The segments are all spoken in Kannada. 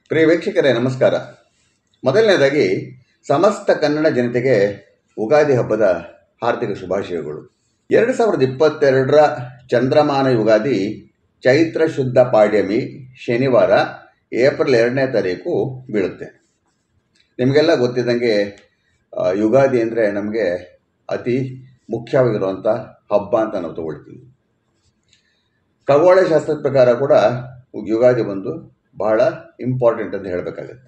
ಪ್ರಿಯ ವೀಕ್ಷಕರೇ ನಮಸ್ಕಾರ ಮೊದಲನೇದಾಗಿ ಸಮಸ್ತ ಕನ್ನಡ ಜನತೆಗೆ ಉಗಾದಿ ಹಬ್ಬದ ಹಾರ್ದಿಕ ಶುಭಾಶಯಗಳು ಎರಡು ಸಾವಿರದ ಇಪ್ಪತ್ತೆರಡರ ಚಂದ್ರಮಾನ ಯುಗಾದಿ ಚೈತ್ರ ಶುದ್ಧ ಪಾಡ್ಯಮಿ ಶನಿವಾರ ಏಪ್ರಿಲ್ ಎರಡನೇ ತಾರೀಕು ಬೀಳುತ್ತೆ ನಿಮಗೆಲ್ಲ ಗೊತ್ತಿದ್ದಂಗೆ ಆ, ಯುಗಾದಿ ಅಂದರೆ ನಮಗೆ ಅತಿ ಮುಖ್ಯವಾಗಿರುವಂಥ ಹಬ್ಬ ಅಂತ ನಾವು ತಗೊಳ್ತೀವಿ ಖಗೋಳ ಶಾಸ್ತ್ರದ ಪ್ರಕಾರ ಕೂಡ ಯುಗಾದಿ ಒಂದು ಬಹಳ ಇಂಪಾರ್ಟೆಂಟ್ ಅಂತ ಹೇಳಬೇಕಾಗತ್ತೆ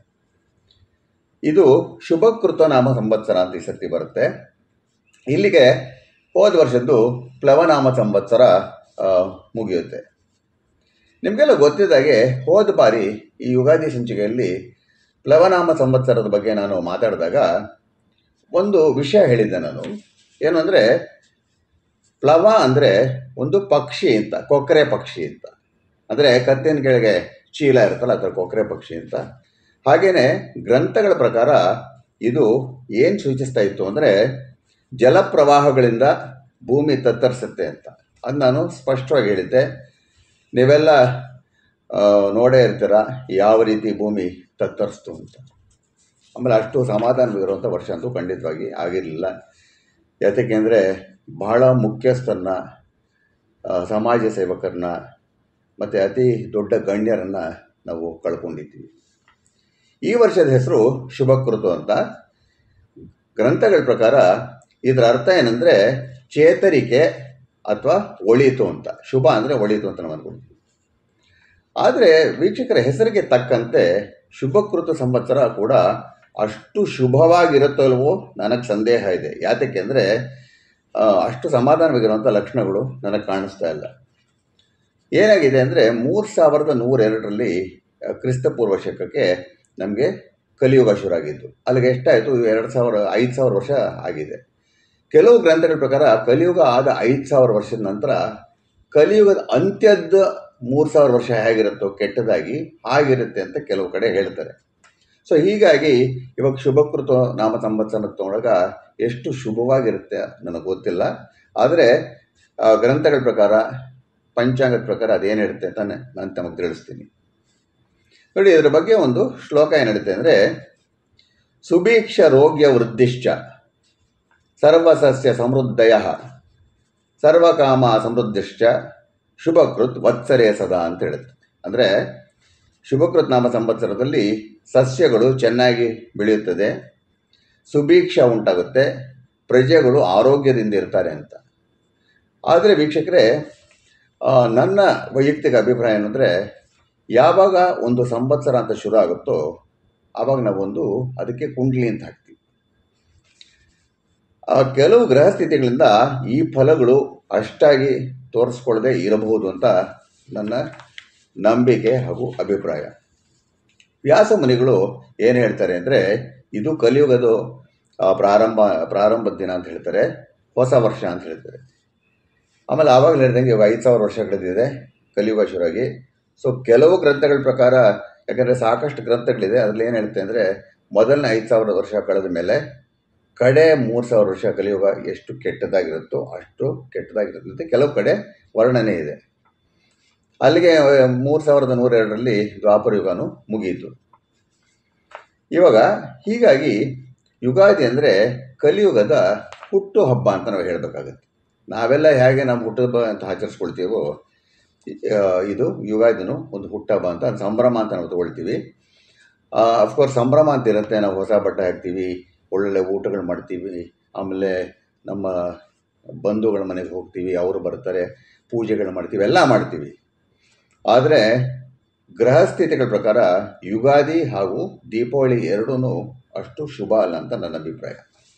ಇದು ಶುಭಕೃತ ನಾಮ ಸಂವತ್ಸರ ಅಂತ ಈ ಸರ್ತಿ ಬರುತ್ತೆ ಇಲ್ಲಿಗೆ ಹೋದ ವರ್ಷದ್ದು ಪ್ಲವನಾಮ ಸಂವತ್ಸರ ಆ, ಮುಗಿಯುತ್ತೆ ನಿಮಗೆಲ್ಲ ಗೊತ್ತಿದ್ದಾಗೆ ಹೋದ ಬಾರಿ ಈ ಯುಗಾದಿ ಸಂಚಿಕೆಯಲ್ಲಿ ಪ್ಲವನಾಮ ಸಂವತ್ಸರದ ಬಗ್ಗೆ ನಾನು ಮಾತಾಡಿದಾಗ ಒಂದು ವಿಷಯ ಹೇಳಿದ್ದೆ ನಾನು ಏನು ಅಂದರೆ ಪ್ಲವ ಅಂದರೆ ಒಂದು ಪಕ್ಷಿ ಅಂತ ಕೊಕ್ಕರೆ ಪಕ್ಷಿ ಅಂತ ಅಂದರೆ ಕತ್ತಿನ ಕೆಳಗೆ ಚೀಲ ಇರುತ್ತಲ್ಲ ಅದರ ಕೊಕ್ಕರೆ ಪಕ್ಷಿ ಅಂತ ಹಾಗೆಯೇ ಗ್ರಂಥಗಳ ಪ್ರಕಾರ ಇದು ಏನು ಸೂಚಿಸ್ತಾ ಇತ್ತು ಅಂದರೆ ಜಲಪ್ರವಾಹಗಳಿಂದ ಭೂಮಿ ತತ್ತರಿಸುತ್ತೆ ಅಂತ ಅದು ನಾನು ಸ್ಪಷ್ಟವಾಗಿ ಹೇಳಿದ್ದೆ ನೀವೆಲ್ಲ ಆ, ನೋಡೇ ಇರ್ತೀರ ಯಾವ ರೀತಿ ಭೂಮಿ ತತ್ತರಿಸ್ತು ಅಂತ ಆಮೇಲೆ ಅಷ್ಟು ಸಮಾಧಾನವಿರುವಂಥ ವರ್ಷ ಅಂತೂ ಖಂಡಿತವಾಗಿ ಆಗಿರಲಿಲ್ಲ ಯಾತಕ್ಕೆಂದರೆ ಬಹಳ ಮುಖ್ಯಸ್ಥರನ್ನ ಆ, ಸಮಾಜ ಸೇವಕರನ್ನ ಮತ್ತು ಅತಿ ದೊಡ್ಡ ಗಣ್ಯರನ್ನು ನಾವು ಕಳ್ಕೊಂಡಿದ್ದೀವಿ ಈ ವರ್ಷದ ಹೆಸರು ಶುಭಕೃತು ಅಂತ ಗ್ರಂಥಗಳ ಪ್ರಕಾರ ಇದರ ಅರ್ಥ ಏನಂದರೆ ಚೇತರಿಕೆ ಅಥವಾ ಒಳಿತು ಅಂತ ಶುಭ ಅಂದರೆ ಒಳಿತು ಅಂತ ನಾವು ಅಂದ್ಕೊಳ್ತೀವಿ ಆದರೆ ವೀಕ್ಷಕರ ಹೆಸರಿಗೆ ತಕ್ಕಂತೆ ಶುಭಕೃತ ಸಂವತ್ಸರ ಕೂಡ ಅಷ್ಟು ಶುಭವಾಗಿರುತ್ತಲ್ವೋ ನನಗೆ ಸಂದೇಹ ಇದೆ ಯಾತಕ್ಕೆ ಅಂದರೆ ಅಷ್ಟು ಸಮಾಧಾನವಾಗಿರುವಂಥ ಲಕ್ಷಣಗಳು ನನಗೆ ಕಾಣಿಸ್ತಾ ಇಲ್ಲ ಏನಾಗಿದೆ ಅಂದರೆ ಮೂರು ಸಾವಿರದ ನೂರೆರಡರಲ್ಲಿ ಆ, ಕ್ರಿಸ್ತಪೂರ್ವ ಶಕಕ್ಕೆ ನಮಗೆ ಕಲಿಯುಗ ಶುರುವಾಗಿದ್ದು ಅಲ್ಲಿಗೆ ಎಷ್ಟಾಯಿತು ಎರಡು ಸಾವಿರ ಐದು ಸಾವಿರ ವರ್ಷ ಆಗಿದೆ ಕೆಲವು ಗ್ರಂಥಗಳ ಪ್ರಕಾರ ಕಲಿಯುಗ ಆದ ಐದು ಸಾವಿರ ವರ್ಷದ ನಂತರ ಕಲಿಯುಗದ ಅಂತ್ಯದ ಮೂರು ಸಾವಿರ ವರ್ಷ ಹೇಗಿರುತ್ತೋ ಕೆಟ್ಟದಾಗಿ ಹಾಗಿರುತ್ತೆ ಅಂತ ಕೆಲವು ಕಡೆ ಹೇಳ್ತಾರೆ ಸೊ ಹೀಗಾಗಿ ಇವಾಗ ಶುಭಕೃತ ನಾಮ ಸಂವತ್ಸರ ತೊಗೊಂಡಾಗ ಎಷ್ಟು ಶುಭವಾಗಿರುತ್ತೆ ನನಗೆ ಗೊತ್ತಿಲ್ಲ ಆದರೆ ಆ, ಗ್ರಂಥಗಳ ಪ್ರಕಾರ ಪಂಚಾಂಗದ ಪ್ರಕಾರ ಅದೇನು ಹೇಳುತ್ತೆ ಅಂತ ನಾನು ತಮಗೆ ತಿಳಿಸ್ತೀನಿ ನೋಡಿ ಇದರ ಬಗ್ಗೆ ಒಂದು ಶ್ಲೋಕ ಏನು ಹೇಳುತ್ತೆ ಅಂದರೆ ಸುಭೀಕ್ಷ ರೋಗ್ಯ ವೃದ್ಧಿಶ್ಚ ಸರ್ವಸಸ್ಯ ಸಮೃದ್ಧಯ ಸರ್ವಕಾಮ ಸಮೃದ್ಧಿಶ್ಚ ಶುಭಕೃತ್ ವತ್ಸರೇ ಸದಾ ಅಂತ ಹೇಳುತ್ತೆ ಅಂದರೆ ಶುಭಕೃತ್ ನಾಮ ಸಂವತ್ಸರದಲ್ಲಿ ಸಸ್ಯಗಳು ಚೆನ್ನಾಗಿ ಬೆಳೆಯುತ್ತದೆ ಸುಭೀಕ್ಷ ಉಂಟಾಗುತ್ತೆ ಪ್ರಜೆಗಳು ಆರೋಗ್ಯದಿಂದ ಇರ್ತಾರೆ ಅಂತ ಆದರೆ ವೀಕ್ಷಕರೇ ಆ, ನನ್ನ ವೈಯಕ್ತಿಕ ಅಭಿಪ್ರಾಯ ಏನಂದರೆ ಯಾವಾಗ ಒಂದು ಸಂವತ್ಸರ ಅಂತ ಶುರು ಆಗುತ್ತೋ ಆವಾಗ ನಾವೊಂದು ಅದಕ್ಕೆ ಕುಂಡ್ಲಿ ಅಂತ ಹಾಕ್ತೀವಿ ಆ ಕೆಲವು ಗ್ರಹ ಸ್ಥಿತಿಗಳಿಂದ ಈ ಫಲಗಳು ಅಷ್ಟಾಗಿ ತೋರಿಸ್ಕೊಳ್ಳದೆ ಇರಬಹುದು ಅಂತ ನನ್ನ ನಂಬಿಕೆ ಹಾಗೂ ಅಭಿಪ್ರಾಯ ವ್ಯಾಸ ಮುನಿಗಳು ಏನು ಹೇಳ್ತಾರೆ ಅಂದರೆ ಇದು ಕಲಿಯುಗದ ಆ, ಪ್ರಾರಂಭ ಪ್ರಾರಂಭದ ದಿನ ಅಂತ ಹೇಳ್ತಾರೆ ಹೊಸ ವರ್ಷ ಅಂತ ಹೇಳ್ತಾರೆ ಆಮೇಲೆ ಆವಾಗಲೇ ಹೇಳ್ದಂಗೆ ಇವಾಗ ಐದು ಸಾವಿರ ವರ್ಷ ಕಳೆದಿದೆ ಕಲಿಯುಗ ಶುರುವಾಗಿ ಸೊ ಕೆಲವು ಗ್ರಂಥಗಳ ಪ್ರಕಾರ ಯಾಕಂದರೆ ಸಾಕಷ್ಟು ಗ್ರಂಥಗಳಿದೆ ಅದರಲ್ಲಿ ಏನು ಹೇಳುತ್ತೆ ಅಂದರೆ ಮೊದಲನೇ ಐದು ಸಾವಿರ ವರ್ಷ ಕಳೆದ ಮೇಲೆ ಕಡೆ ಮೂರು ಸಾವಿರ ವರ್ಷ ಕಲಿಯುಗ ಎಷ್ಟು ಕೆಟ್ಟದಾಗಿರುತ್ತೋ ಅಷ್ಟು ಕೆಟ್ಟದಾಗಿರುತ್ತೆ ಅಂತ ಕೆಲವು ಕಡೆ ವರ್ಣನೆ ಇದೆ ಅಲ್ಲಿಗೆ ಮೂರು ಸಾವಿರದ ನೂರೆರಡರಲ್ಲಿ ದ್ವಾಪರ ಯುಗನೂ ಮುಗಿಯಿತು ಇವಾಗ ಹೀಗಾಗಿ ಯುಗಾದಿ ಅಂದರೆ ಕಲಿಯುಗದ ಹುಟ್ಟು ಹಬ್ಬ ಅಂತ ನಾವು ಹೇಳಬೇಕಾಗತ್ತೆ ನಾವೆಲ್ಲ ಹೇಗೆ ನಮ್ಮ ಹುಟ್ಟುಹಬ್ಬ ಅಂತ ಆಚರಿಸ್ಕೊಳ್ತೀವೋ ಆ, ಇದು ಯುಗಾದಿನೂ ಒಂದು ಹುಟ್ಟಹಬ್ಬ ಅಂತ ಅದ್ ಸಂಭ್ರಮ ಅಂತ ನಾವು ತಗೊಳ್ತೀವಿ ಅಫ್ಕೋರ್ಸ್ ಸಂಭ್ರಮ ಅಂತ ಇರುತ್ತೆ ನಾವು ಹೊಸ ಬಟ್ಟೆ ಹಾಕ್ತೀವಿ ಒಳ್ಳೊಳ್ಳೆ ಊಟಗಳು ಮಾಡ್ತೀವಿ ಆಮೇಲೆ ನಮ್ಮ ಬಂಧುಗಳ ಮನೆಗೆ ಹೋಗ್ತೀವಿ ಅವರು ಬರ್ತಾರೆ ಪೂಜೆಗಳು ಮಾಡ್ತೀವಿ ಎಲ್ಲ ಮಾಡ್ತೀವಿ ಆದರೆ ಗ್ರಹ ಸ್ಥಿತಿಗಳ ಪ್ರಕಾರ ಯುಗಾದಿ ಹಾಗೂ ದೀಪಾವಳಿ ಎರಡೂ ಅಷ್ಟು ಶುಭ ಅಲ್ಲ ಅಂತ ನನ್ನ ಅಭಿಪ್ರಾಯ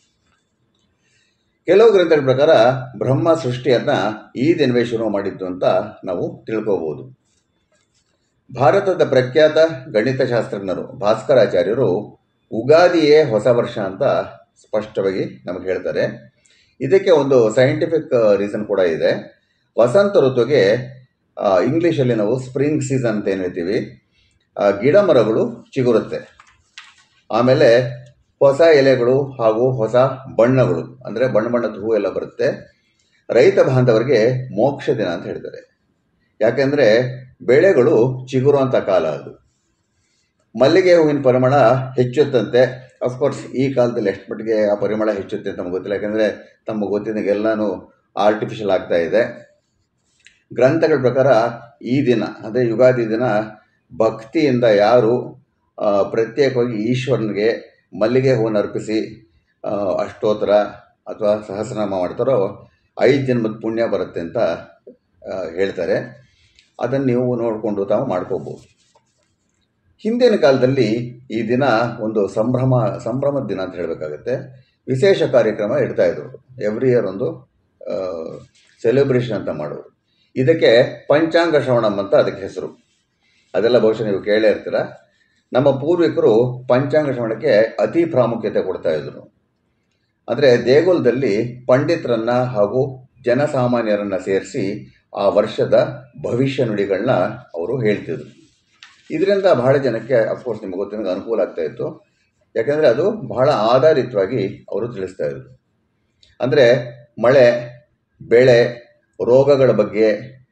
ಕೆಲವು ಗ್ರಂಥಗಳ ಪ್ರಕಾರ ಬ್ರಹ್ಮ ಸೃಷ್ಟಿಯನ್ನು ಈ ದಿನವೇ ಶುರು ಮಾಡಿದ್ದು ಅಂತ ನಾವು ತಿಳ್ಕೋಬಹುದು ಭಾರತದ ಪ್ರಖ್ಯಾತ ಗಣಿತಶಾಸ್ತ್ರಜ್ಞರು ಭಾಸ್ಕರಾಚಾರ್ಯರು ಉಗಾದಿಯೇ ಹೊಸ ವರ್ಷ ಅಂತ ಸ್ಪಷ್ಟವಾಗಿ ನಮಗೆ ಹೇಳ್ತಾರೆ ಇದಕ್ಕೆ ಒಂದು ಸೈಂಟಿಫಿಕ್ ರೀಸನ್ ಕೂಡ ಇದೆ ವಸಂತ ಋತುಗೆ ಆ, ಇಂಗ್ಲೀಷಲ್ಲಿ ನಾವು ಸ್ಪ್ರಿಂಗ್ ಸೀಸನ್ ಅಂತ ಏನು ಹೇಳ್ತೀವಿ ಆ, ಗಿಡ ಮರಗಳು ಚಿಗುರುತ್ತೆ ಆಮೇಲೆ ಹೊಸ ಎಲೆಗಳು ಹಾಗೂ ಹೊಸ ಬಣ್ಣಗಳು ಅಂದರೆ ಬಣ್ಣ ಬಣ್ಣದ ಹೂ ಎಲ್ಲ ಬರುತ್ತೆ ರೈತ ಬಾಂಧವರಿಗೆ ಮೋಕ್ಷ ದಿನ ಅಂತ ಹೇಳ್ತಾರೆ ಯಾಕೆಂದರೆ ಬೆಳೆಗಳು ಚಿಗುರುವಂಥ ಕಾಲ ಅದು ಮಲ್ಲಿಗೆ ಹೂವಿನ ಪರಿಮಳ ಹೆಚ್ಚುತ್ತಂತೆ ಅಫ್ಕೋರ್ಸ್ ಈ ಕಾಲದಲ್ಲಿ ಎಷ್ಟು ಮಟ್ಟಿಗೆ ಆ ಪರಿಮಳ ಹೆಚ್ಚುತ್ತೆ ಅಂತ ನಮ್ಗೆ ಗೊತ್ತಿಲ್ಲ ಯಾಕಂದರೆ ತಮ್ಮ ಗೊತ್ತಿದ್ದಂಗೆ ಎಲ್ಲನೂ ಆರ್ಟಿಫಿಷಿಯಲ್ ಆಗ್ತಾ ಇದೆ ಗ್ರಂಥಗಳ ಪ್ರಕಾರ ಈ ದಿನ ಅಂದರೆ ಯುಗಾದಿ ದಿನ ಭಕ್ತಿಯಿಂದ ಯಾರು ಆ, ಪ್ರತ್ಯೇಕವಾಗಿ ಈಶ್ವರನಿಗೆ ಮಲ್ಲಿಗೆ ಹೂವನ್ನು ಅರ್ಪಿಸಿ ಆ, ಅಷ್ಟೋತ್ತರ ಅಥವಾ ಸಹಸ್ರನಾಮ ಮಾಡ್ತಾರೋ ಐದು ಜನ್ಮದ ಪುಣ್ಯ ಬರುತ್ತೆ ಅಂತ ಆ, ಹೇಳ್ತಾರೆ ಅದನ್ನು ನೀವು ನೋಡಿಕೊಂಡು ತಾವು ಮಾಡ್ಕೋಬೋದು ಹಿಂದಿನ ಕಾಲದಲ್ಲಿ ಈ ದಿನ ಒಂದು ಸಂಭ್ರಮ ಸಂಭ್ರಮದ ದಿನ ಅಂತ ಹೇಳಬೇಕಾಗತ್ತೆ ವಿಶೇಷ ಕಾರ್ಯಕ್ರಮ ಇಡ್ತಾಯಿದ್ರು ಎವ್ರಿ ಇಯರ್ ಒಂದು ಸೆಲೆಬ್ರೇಷನ್ ಅಂತ ಮಾಡೋರು ಇದಕ್ಕೆ ಪಂಚಾಂಗ ಶ್ರವಣಂ ಅಂತ ಅದಕ್ಕೆ ಹೆಸರು ಅದೆಲ್ಲ ಬಹುಶಃ ನೀವು ಕೇಳೇ ಇರ್ತೀರ ನಮ್ಮ ಪೂರ್ವಿಕರು ಪಂಚಾಂಗ ಶ್ರವಣಕ್ಕೆ ಅತಿ ಪ್ರಾಮುಖ್ಯತೆ ಕೊಡ್ತಾ ಇದ್ರು ಅಂದರೆ ದೇಗುಲದಲ್ಲಿ ಪಂಡಿತರನ್ನ ಹಾಗೂ ಜನಸಾಮಾನ್ಯರನ್ನ ಸೇರಿಸಿ ಆ ವರ್ಷದ ಭವಿಷ್ಯ ನುಡಿಗಳನ್ನ ಅವರು ಹೇಳ್ತಿದ್ರು ಇದರಿಂದ ಬಹಳ ಜನಕ್ಕೆ ಅಫ್ಕೋರ್ಸ್ ನಿಮಗೆ ಗೊತ್ತಿರೋ ಅನುಕೂಲ ಆಗ್ತಾ ಇತ್ತು ಯಾಕೆಂದರೆ ಅದು ಬಹಳ ಆಧಾರಿತವಾಗಿ ಅವರು ತಿಳಿಸ್ತಾ ಇದ್ರು ಅಂದರೆ ಮಳೆ ಬೆಳೆ ರೋಗಗಳ ಬಗ್ಗೆ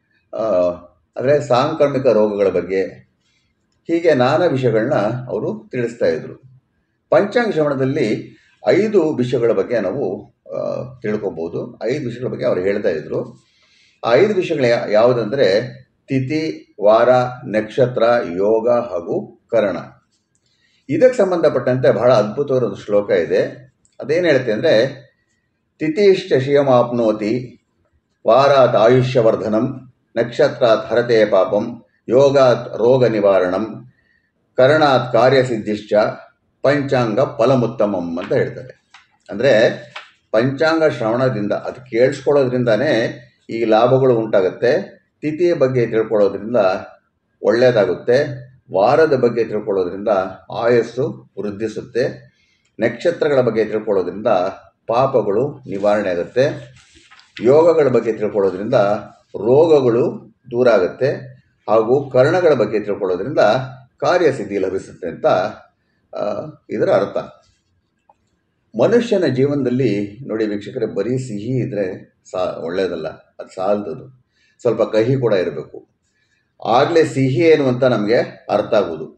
ಅಂದರೆ ಸಾಂಕ್ರಾಮಿಕ ರೋಗಗಳ ಬಗ್ಗೆ ಹೀಗೆ ನಾನಾ ವಿಷಯಗಳನ್ನ ಅವರು ತಿಳಿಸ್ತಾ ಇದ್ರು ಪಂಚಾಂಗ ಶ್ರವಣದಲ್ಲಿ ಐದು ವಿಷಯಗಳ ಬಗ್ಗೆ ನಾವು ಆ, ತಿಳ್ಕೊಬೋದು ಐದು ವಿಷಯಗಳ ಬಗ್ಗೆ ಅವರು ಹೇಳ್ತಾ ಇದ್ರು ಆ ಐದು ವಿಷಯಗಳು ಯಾ- ಯಾವುದಂದ್ರೆ ತಿಥಿ ವಾರ ನಕ್ಷತ್ರ ಯೋಗ ಹಾಗೂ ಕರಣ ಇದಕ್ಕೆ ಸಂಬಂಧಪಟ್ಟಂತೆ ಬಹಳ ಅದ್ಭುತವಾದ ಒಂದು ಶ್ಲೋಕ ಇದೆ ಅದೇನು ಹೇಳುತ್ತೆ ಅಂದರೆ ತಿಥಿಶ್ಚ ಶಿಯಮಾಪ್ನೋತಿ ವಾರಾತ್ ಆಯುಷ್ಯವರ್ಧನಂ ನಕ್ಷತ್ರಾತ್ ಹರತೆ ಪಾಪಂ ಯೋಗಾತ್ ರೋಗ ನಿವಾರಣಂ ಕರ್ಣಾತ್ ಕಾರ್ಯಸಿದ್ಧಿಶ್ಚ ಪಂಚಾಂಗ ಫಲಮುತ್ತಮಂ ಅಂತ ಹೇಳ್ತಾರೆ ಅಂದರೆ ಪಂಚಾಂಗ ಶ್ರವಣದಿಂದ ಅದು ಕೇಳಿಸ್ಕೊಳ್ಳೋದ್ರಿಂದಾನೇ ಈ ಲಾಭಗಳು ಉಂಟಾಗುತ್ತೆ ತಿಥಿಯ ಬಗ್ಗೆ ತಿಳ್ಕೊಳ್ಳೋದ್ರಿಂದ ಒಳ್ಳೆಯದಾಗುತ್ತೆ ವಾರದ ಬಗ್ಗೆ ತಿಳ್ಕೊಳ್ಳೋದ್ರಿಂದ ಆಯಸ್ಸು ವೃದ್ಧಿಸುತ್ತೆ ನಕ್ಷತ್ರಗಳ ಬಗ್ಗೆ ತಿಳ್ಕೊಳ್ಳೋದ್ರಿಂದ ಪಾಪಗಳು ನಿವಾರಣೆ ಆಗುತ್ತೆ ಯೋಗಗಳ ಬಗ್ಗೆ ತಿಳ್ಕೊಳ್ಳೋದ್ರಿಂದ ರೋಗಗಳು ದೂರ ಆಗುತ್ತೆ ಹಾಗೂ ಕರ್ಣಗಳ ಬಗ್ಗೆ ತಿಳ್ಕೊಳ್ಳೋದ್ರಿಂದ ಕಾರ್ಯಸಿದ್ಧಿ ಲಭಿಸುತ್ತೆ ಅಂತ ಆ, ಇದರ ಅರ್ಥ ಮನುಷ್ಯನ ಜೀವನದಲ್ಲಿ ನೋಡಿ ವೀಕ್ಷಕರೇ ಬರೀ ಸಿಹಿ ಇದ್ದರೆ ಸಾ ಒಳ್ಳೆಯದಲ್ಲ ಅದು ಸಾಲದದು ಸ್ವಲ್ಪ ಕಹಿ ಕೂಡ ಇರಬೇಕು ಆಗಲೇ ಸಿಹಿ ಏನು ಅಂತ ನಮಗೆ ಅರ್ಥ ಆಗೋದು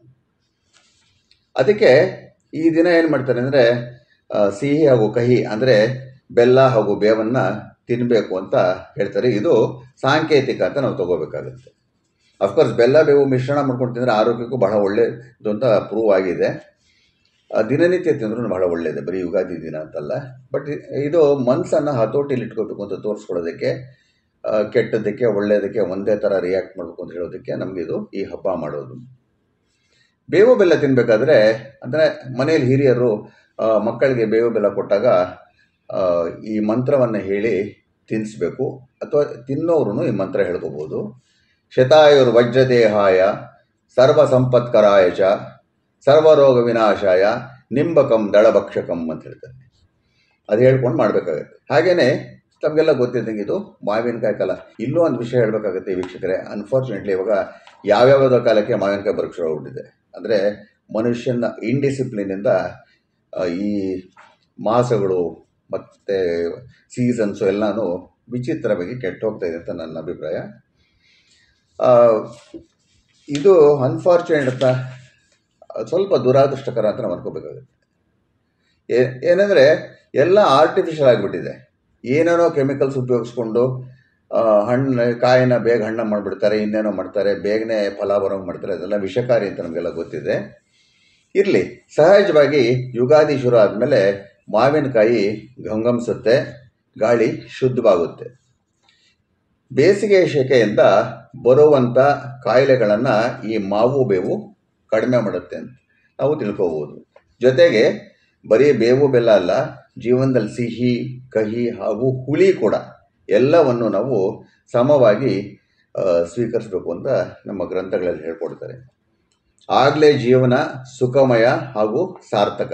ಅದಕ್ಕೆ ಈ ದಿನ ಏನು ಮಾಡ್ತಾರೆ ಅಂದರೆ ಸಿಹಿ ಹಾಗೂ ಕಹಿ ಅಂದರೆ ಬೆಲ್ಲ ಹಾಗೂ ಬೇವನ್ನು ತಿನ್ನಬೇಕು ಅಂತ ಹೇಳ್ತಾರೆ ಇದು ಸಾಂಕೇತಿಕ ಅಂತ ನಾವು ತಗೋಬೇಕಾಗುತ್ತೆ ಅಫ್ಕೋರ್ಸ್ ಬೆಲ್ಲ ಬೇವು ಮಿಶ್ರಣ ಮಾಡ್ಕೊಂಡು ತಿಂದರೆ ಆರೋಗ್ಯಕ್ಕೂ ಬಹಳ ಒಳ್ಳೆಯದು ಅಂತ ಪ್ರೂವ್ ಆಗಿದೆ ಆ, ದಿನನಿತ್ಯ ತಿಂದ್ರೂ ಬಹಳ ಒಳ್ಳೆಯದು ಬರೀ ಯುಗಾದಿ ದಿನ ಅಂತಲ್ಲ ಬಟ್ ಇದು ಮನಸ್ಸನ್ನು ಹತೋಟಿಲಿ ಇಟ್ಕೋಬೇಕು ಅಂತ ತೋರಿಸ್ಕೊಳ್ಳೋದಕ್ಕೆ ಆ, ಕೆಟ್ಟದ್ದಕ್ಕೆ ಒಳ್ಳೆಯದಕ್ಕೆ ಒಂದೇ ಥರ ರಿಯಾಕ್ಟ್ ಮಾಡಬೇಕು ಅಂತ ಹೇಳೋದಕ್ಕೆ ನಮಗಿದು ಈ ಹಬ್ಬ ಮಾಡೋದು ಬೇವು ಬೆಲ್ಲ ತಿನ್ನಬೇಕಾದ್ರೆ ಅಂದರೆ ಮನೆಯಲ್ಲಿ ಹಿರಿಯರು ಆ, ಮಕ್ಕಳಿಗೆ ಬೇವು ಬೆಲ್ಲ ಕೊಟ್ಟಾಗ ಆ, ಈ ಮಂತ್ರವನ್ನು ಹೇಳಿ ತಿನ್ನಿಸ್ಬೇಕು ಅಥವಾ ತಿನ್ನೋರು ಈ ಮಂತ್ರ ಹೇಳ್ಕೋಬೋದು ಶತಾಯುರ್ ವಜ್ರದೇಹಾಯ ಸರ್ವ ಸಂಪತ್ಕರಾಯ ಚ ಸರ್ವರೋಗ ವಿನಾಶಾಯ ನಿಂಬಕಂ ದಳಭಕ್ಷಕಂ ಅಂತ ಹೇಳ್ತಾರೆ ಅದು ಹೇಳ್ಕೊಂಡು ಮಾಡಬೇಕಾಗತ್ತೆ ಹಾಗೆಯೇ ತಮಗೆಲ್ಲ ಗೊತ್ತಿದ್ದಂಗೆ ಇದು ಮಾವಿನಕಾಯಿ ಕಾಲ ಇಲ್ಲೂ ಒಂದು ವಿಷಯ ಹೇಳಬೇಕಾಗುತ್ತೆ ವೀಕ್ಷಕರೇ ಅನ್ಫಾರ್ಚುನೇಟ್ಲಿ ಇವಾಗ ಯಾವ್ಯಾವುದೋ ಕಾಲಕ್ಕೆ ಮಾವಿನಕಾಯಿ ಬರೋಕ್ಕೆ ಶುರು ಆಗ್ಬಿಟ್ಟಿದೆ ಅಂದರೆ ಮನುಷ್ಯನ ಇಂಡಿಸಿಪ್ಲಿನಿಂದ ಆ, ಈ ಮಾಸಗಳು ಮತ್ತು ಸೀಸನ್ಸು ಎಲ್ಲನೂ ವಿಚಿತ್ರವಾಗಿ ಕೆಟ್ಟು ಹೋಗ್ತಾ ಇದೆ ಅಂತ ನನ್ನ ಅಭಿಪ್ರಾಯ ಆ, ಇದು ಅನ್ಫಾರ್ಚುನೇಟ್ ಅಂತ ಸ್ವಲ್ಪ ದುರಾದೃಷ್ಟಕರ ಅಂತ ನಾವು ಅನ್ಕೋಬೇಕಾಗುತ್ತೆ ಏ ಏನಂದರೆ ಎಲ್ಲ ಆರ್ಟಿಫಿಷಿಯಲ್ ಆಗಿಬಿಟ್ಟಿದೆ ಏನೇನೋ ಕೆಮಿಕಲ್ಸ್ ಉಪಯೋಗಿಸ್ಕೊಂಡು ಆ, ಹಣ್ಣು ಕಾಯಿನ ಬೇಗ ಹಣ್ಣು ಮಾಡಿಬಿಡ್ತಾರೆ ಇನ್ನೇನೋ ಮಾಡ್ತಾರೆ ಬೇಗನೆ ಫಲ ಬರೋಂಗೆ ಮಾಡ್ತಾರೆ ಅದೆಲ್ಲ ವಿಷಕಾರಿ ಅಂತ ನಮಗೆಲ್ಲ ಗೊತ್ತಿದೆ ಇರಲಿ ಸಹಜವಾಗಿ ಯುಗಾದಿ ಶುರು ಆದಮೇಲೆ ಮಾವಿನಕಾಯಿ ಘಂಗಮಿಸುತ್ತೆ ಗಾಳಿ ಶುದ್ಧವಾಗುತ್ತೆ ಬೇಸಿಗೆ ಶೆಕೆಯಿಂದ ಬರುವಂಥ ಕಾಯಿಲೆಗಳನ್ನು ಈ ಮಾವು ಬೇವು ಕಡಿಮೆ ಮಾಡುತ್ತೆ ಅಂತ ನಾವು ತಿಳ್ಕೋಬೋದು ಜೊತೆಗೆ ಬರೀ ಬೇವು ಬೆಲ್ಲ ಅಲ್ಲ ಜೀವನದಲ್ಲಿ ಸಿಹಿ ಕಹಿ ಹಾಗೂ ಹುಳಿ ಕೂಡ ಎಲ್ಲವನ್ನು ನಾವು ಸಮವಾಗಿ ಆ, ಸ್ವೀಕರಿಸಬೇಕು ಅಂತ ನಮ್ಮ ಗ್ರಂಥಗಳಲ್ಲಿ ಹೇಳ್ಕೊಡ್ತಾರೆ ಆಗಲೇ ಜೀವನ ಸುಖಮಯ ಹಾಗೂ ಸಾರ್ಥಕ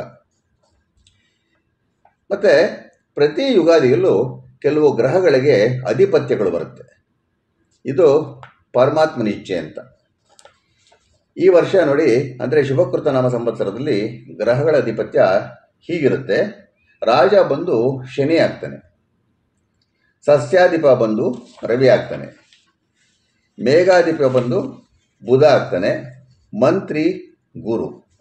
ಮತ್ತು ಪ್ರತಿ ಯುಗಾದಿಯಲ್ಲೂ ಕೆಲವು ಗ್ರಹಗಳಿಗೆ ಅಧಿಪತ್ಯಗಳು ಬರುತ್ತೆ ಇದು ಪರಮಾತ್ಮನ ಇಚ್ಛೆ ಅಂತ ಈ ವರ್ಷ ನೋಡಿ ಅಂದರೆ ಶುಭಕೃತ ನಾಮ ಸಂವತ್ಸರದಲ್ಲಿ ಗ್ರಹಗಳ ಅಧಿಪತ್ಯ ಹೀಗಿರುತ್ತೆ ರಾಜ ಬಂದು ಶನಿ ಆಗ್ತಾನೆ ಸಸ್ಯಾಧಿಪ ಬಂದು ರವಿ ಆಗ್ತಾನೆ ಮೇಘಾಧಿಪ ಬಂದು ಬುಧ ಆಗ್ತಾನೆ ಮಂತ್ರಿ ಗುರು